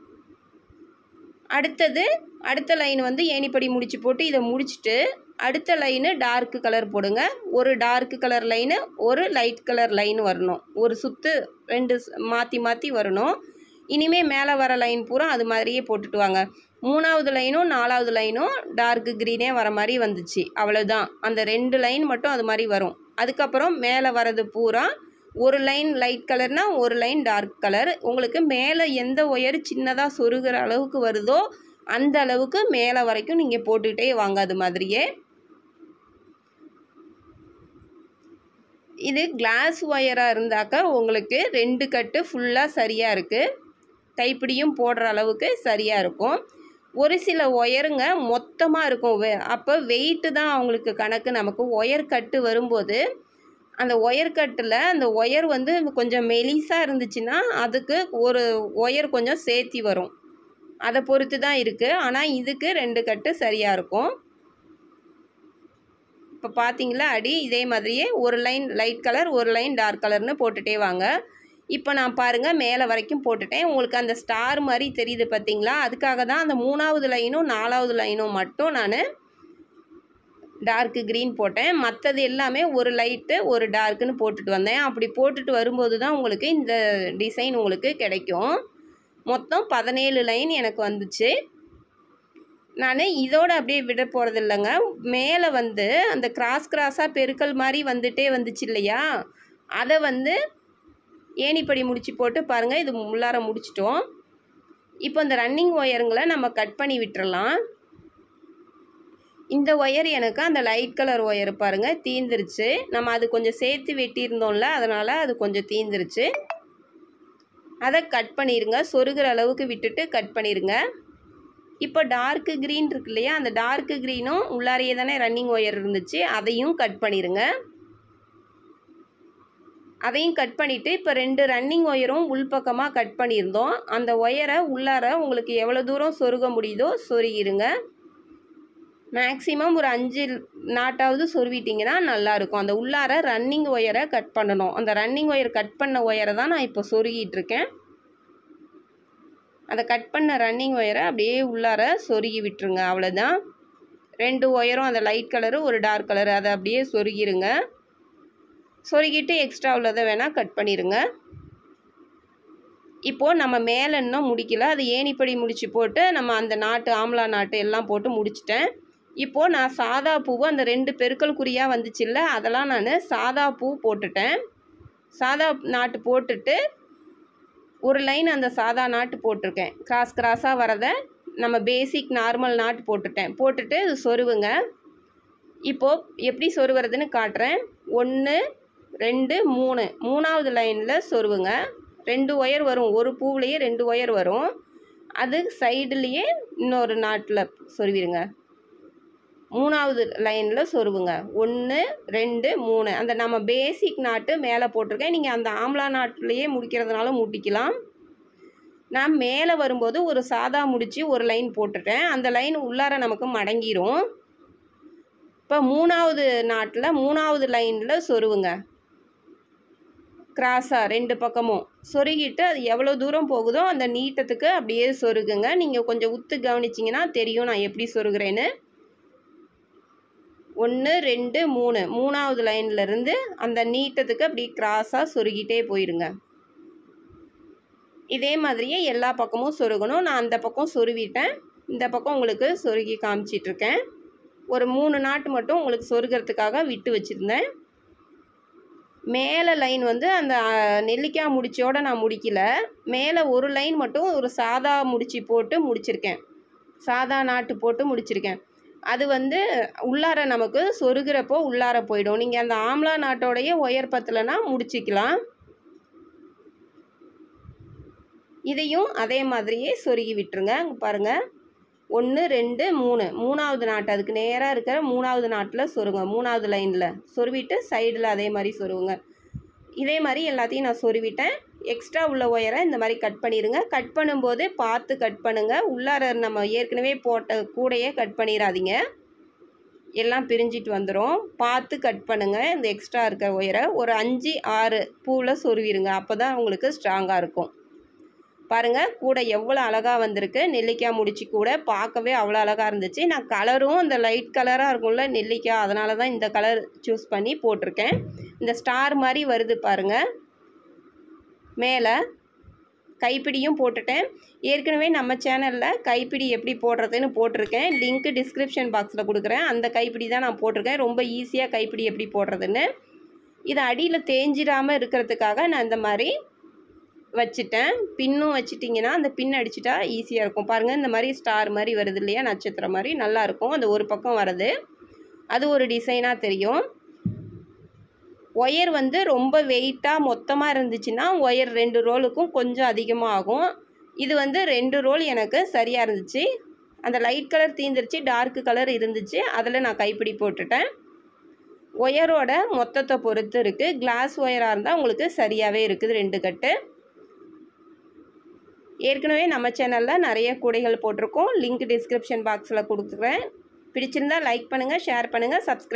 அடுத்தது அடுத்த லைன் வந்து ஏணிப்படி முடிச்சு போட்டு இதை முடிச்சுட்டு அடுத்த லைனு டார்க்கு கலர் போடுங்க ஒரு டார்க்கு கலர் லைனு ஒரு லைட் கலர் லைன் வரணும் ஒரு சுற்று ரெண்டு மாற்றி மாற்றி வரணும் இனிமேல் மேலே வர லைன் பூரா அது மாதிரியே போட்டுட்டு வாங்க மூணாவது லைனும் நாலாவது லைனும் டார்க்கு க்ரீனே வர மாதிரி வந்துச்சு அவ்வளோதான் அந்த ரெண்டு லைன் மட்டும் அது மாதிரி வரும் அதுக்கப்புறம் மேலே வரது பூரா ஒரு லைன் லைட் கலர்னா ஒரு லைன் டார்க் கலர் உங்களுக்கு மேலே எந்த ஒயர் சின்னதாக சொருகிற அளவுக்கு வருதோ அந்த அளவுக்கு மேலே வரைக்கும் நீங்கள் போட்டுக்கிட்டே வாங்க அது மாதிரியே இது கிளாஸ் ஒயராக இருந்தாக்கா உங்களுக்கு ரெண்டு கட்டு ஃபுல்லாக சரியாக இருக்குது கைப்பிடியும் போடுற அளவுக்கு சரியாக இருக்கும் ஒரு சில ஒயருங்க மொத்தமாக இருக்கும் வெ அப்போ வெயிட்டு தான் அவங்களுக்கு கணக்கு நமக்கு ஒயர் கட்டு வரும்போது அந்த ஒயர் கட்டில் அந்த ஒயர் வந்து கொஞ்சம் மெலிசாக இருந்துச்சுன்னா அதுக்கு ஒரு ஒயர் கொஞ்சம் சேர்த்தி வரும் அதை பொறுத்து தான் இருக்குது ஆனால் இதுக்கு ரெண்டு கட்டு சரியாக இருக்கும் இப்போ பார்த்தீங்களா அடி இதே மாதிரியே ஒரு லைன் லைட் கலர் ஒரு லைன் டார்க் கலர்னு போட்டுகிட்டே வாங்க இப்போ நான் பாருங்கள் மேலே வரைக்கும் போட்டுட்டேன் உங்களுக்கு அந்த ஸ்டார் மாதிரி தெரியுது பார்த்தீங்களா அதுக்காக தான் அந்த மூணாவது லைனும் நாலாவது லைனும் மட்டும் நான் டார்க்கு க்ரீன் போட்டேன் மற்றது எல்லாமே ஒரு லைட்டு ஒரு டார்க்குன்னு போட்டுட்டு வந்தேன் அப்படி போட்டுட்டு வரும்போது தான் உங்களுக்கு இந்த டிசைன் உங்களுக்கு கிடைக்கும் மொத்தம் பதினேழு லைன் எனக்கு வந்துச்சு நான் இதோட அப்படியே விட போகிறது இல்லைங்க மேலே வந்து அந்த கிராஸ் கிராஸாக பெருக்கல் மாதிரி வந்துட்டே வந்துச்சு இல்லையா அதை வந்து ஏணிப்படி முடிச்சு போட்டு பாருங்கள் இது உள்ளார முடிச்சிட்டோம் இப்போ இந்த ரன்னிங் ஒயருங்களை நம்ம கட் பண்ணி விட்டுறலாம் இந்த ஒயர் எனக்கு அந்த லைட் கலர் ஒயர் பாருங்கள் தீந்துருச்சு நம்ம அது கொஞ்சம் சேர்த்து வெட்டியிருந்தோம்ல அதனால் அது கொஞ்சம் தீந்துருச்சு அதை கட் பண்ணிடுங்க சொருகிற அளவுக்கு விட்டுட்டு கட் பண்ணிடுங்க இப்போ டார்க்கு க்ரீன் இருக்கு இல்லையா அந்த டார்க்கு க்ரீனும் உள்ளாரையே தானே ரன்னிங் ஒயர் இருந்துச்சு அதையும் கட் பண்ணிடுங்க அதையும் கட் பண்ணிவிட்டு இப்போ ரெண்டு ரன்னிங் ஒயரும் உள்பக்கமாக கட் பண்ணியிருந்தோம் அந்த ஒயரை உள்ளார உங்களுக்கு எவ்வளோ தூரம் சொருக முடியுதோ சொருகிருங்க மேக்ஸிமம் ஒரு அஞ்சு நாட்டாவது சொருவிட்டிங்கன்னா நல்லாயிருக்கும் அந்த உள்ளார ரன்னிங் ஒயரை கட் பண்ணணும் அந்த ரன்னிங் ஒயர் கட் பண்ண ஒயரை தான் நான் இப்போ சொருகிட்டு இருக்கேன் அந்த கட் பண்ண ரன்னிங் ஒயரை அப்படியே உள்ளார சொருகி விட்டுருங்க அவ்வளோதான் ரெண்டு ஒயரும் அந்த லைட் கலரு ஒரு டார்க் கலரு அதை அப்படியே சொருகிருங்க சொருகிட்டு எக்ஸ்ட்ரா உள்ளதை வேணால் கட் பண்ணிடுங்க இப்போது நம்ம மேலே இன்னும் முடிக்கல அது ஏணிப்படி முடிச்சு போட்டு நம்ம அந்த நாட்டு ஆம்லா நாட்டு எல்லாம் போட்டு முடிச்சிட்டேன் இப்போது நான் சாதா பூவு அந்த ரெண்டு பெருக்கல் குறியாக வந்துச்சுல்ல அதெல்லாம் நான் சாதா பூ போட்டுட்டேன் சாதா நாட்டு போட்டுட்டு ஒரு லைன் அந்த சாதா நாட்டு போட்டிருக்கேன் கிராஸ் கிராஸாக வரதை நம்ம பேசிக் நார்மல் நாட்டு போட்டுட்டேன் போட்டுட்டு இது சொருவுங்க இப்போது எப்படி சொருகிறதுன்னு காட்டுறேன் ஒன்று ரெண்டு மூணு மூணாவது லைனில் சொருவுங்க ரெண்டு ஒயர் வரும் ஒரு பூவுலேயே ரெண்டு ஒயர் வரும் அது சைடுலேயே இன்னொரு நாட்டில் சொருவிடுங்க மூணாவது லைனில் சொருவுங்க ஒன்று ரெண்டு மூணு அந்த நம்ம பேசிக் நாட்டு மேலே போட்டிருக்கேன் நீங்கள் அந்த ஆம்லா நாட்டிலேயே முடிக்கிறதுனால முடிக்கலாம் நான் மேலே வரும்போது ஒரு சாதா முடித்து ஒரு லைன் போட்டுட்டேன் அந்த லைன் உள்ளார நமக்கு மடங்கிரும் இப்போ மூணாவது நாட்டில் மூணாவது லைனில் சொருவுங்க கிராஸாக ரெண்டு பக்கமும் சொருகிட்டு அது எவ்வளோ தூரம் போகுதோ அந்த நீட்டத்துக்கு அப்படியே சொருகுங்க நீங்கள் கொஞ்சம் உத்து கவனிச்சிங்கன்னா தெரியும் நான் எப்படி சொருகிறேன்னு ஒன்று ரெண்டு மூணு மூணாவது லைன்லேருந்து அந்த நீட்டத்துக்கு அப்படி கிராஸாக சொருகிட்டே போயிருங்க இதே மாதிரியே எல்லா பக்கமும் சொருகணும் நான் அந்த பக்கம் சொருவிட்டேன் இந்த பக்கம் உங்களுக்கு சொருகி காமிச்சிட்ருக்கேன் ஒரு மூணு நாட்டு மட்டும் உங்களுக்கு சொருகிறதுக்காக விட்டு வச்சுருந்தேன் மேலே லைன் வந்து அந்த நெல்லிக்காய் முடிச்சோட நான் முடிக்கல மேலே ஒரு லைன் மட்டும் ஒரு சாதா முடிச்சு போட்டு முடிச்சிருக்கேன் சாதா நாட்டு போட்டு முடிச்சிருக்கேன் அது வந்து உள்ளார நமக்கு சொருகிறப்போ உள்ளார போயிடும் நீங்கள் அந்த ஆம்லா நாட்டோடைய ஒயர் பத்தலைன்னா முடிச்சிக்கலாம் இதையும் அதே மாதிரியே சொருகி விட்டுருங்க பாருங்கள் ஒன்று ரெண்டு மூணு மூணாவது நாட்டு அதுக்கு நேராக இருக்கிற மூணாவது நாட்டில் சொருங்க மூணாவது லைனில் சொருவிட்டு சைடில் அதே மாதிரி சொருவுங்க இதே மாதிரி எல்லாத்தையும் நான் சொருவிட்டேன் எக்ஸ்ட்ரா உள்ள ஒயரை இந்த மாதிரி கட் பண்ணிடுங்க கட் பண்ணும்போது பார்த்து கட் பண்ணுங்கள் உள்ளார நம்ம ஏற்கனவே போட்ட கூடையே கட் பண்ணிடாதீங்க எல்லாம் பிரிஞ்சிட்டு வந்துடும் பார்த்து கட் பண்ணுங்கள் இந்த எக்ஸ்ட்ரா இருக்கிற ஒயரை ஒரு அஞ்சு ஆறு பூவில் சொருவிடுங்க அப்போ தான் உங்களுக்கு ஸ்ட்ராங்காக இருக்கும் பாருங்கள் கூட எவ்வளோ அழகாக வந்திருக்கு நெல்லிக்காய் முடிச்சு கூட பார்க்கவே அவ்வளோ அழகாக இருந்துச்சு நான் கலரும் அந்த லைட் கலராக இருக்கும்ல நெல்லிக்காய் அதனால தான் இந்த கலர் சூஸ் பண்ணி போட்டிருக்கேன் இந்த ஸ்டார் மாதிரி வருது பாருங்கள் மேலே கைப்பிடியும் போட்டுட்டேன் ஏற்கனவே நம்ம சேனலில் கைப்பிடி எப்படி போடுறதுன்னு போட்டிருக்கேன் லிங்க்கு டிஸ்கிரிப்ஷன் பாக்ஸில் கொடுக்குறேன் அந்த கைப்பிடி தான் நான் போட்டிருக்கேன் ரொம்ப ஈஸியாக கைப்பிடி எப்படி போடுறதுன்னு இது அடியில் தேஞ்சிடாமல் இருக்கிறதுக்காக நான் இந்த மாதிரி வச்சுட்டேன் பின்னும் வச்சிட்டிங்கன்னா அந்த பின் அடிச்சிட்டா ஈஸியாக இருக்கும் பாருங்கள் இந்த மாதிரி ஸ்டார் மாதிரி வருது இல்லையா நட்சத்திரம் மாதிரி நல்லாயிருக்கும் அந்த ஒரு பக்கம் வருது அது ஒரு டிசைனாக தெரியும் ஒயர் வந்து ரொம்ப வெயிட்டாக மொத்தமாக இருந்துச்சுன்னா ஒயர் ரெண்டு ரோலுக்கும் கொஞ்சம் அதிகமாக ஆகும் இது வந்து ரெண்டு ரோல் எனக்கு சரியாக இருந்துச்சு அந்த லைட் கலர் தீந்துருச்சு டார்க் கலர் இருந்துச்சு அதில் நான் கைப்பிடி போட்டுட்டேன் ஒயரோட மொத்தத்தை பொறுத்து இருக்குது கிளாஸ் ஒயராக இருந்தால் உங்களுக்கு சரியாகவே இருக்குது ரெண்டு கட்டு ஏற்கனவே நம்ம சேனலில் நிறைய கூடைகள் போட்டிருக்கோம் லிங்க் டிஸ்கிரிப்ஷன் பாக்ஸில் கொடுக்குறேன் பிடிச்சிருந்தா லைக் பண்ணுங்கள் ஷேர் பண்ணுங்கள் சப்ஸ்கிரைப்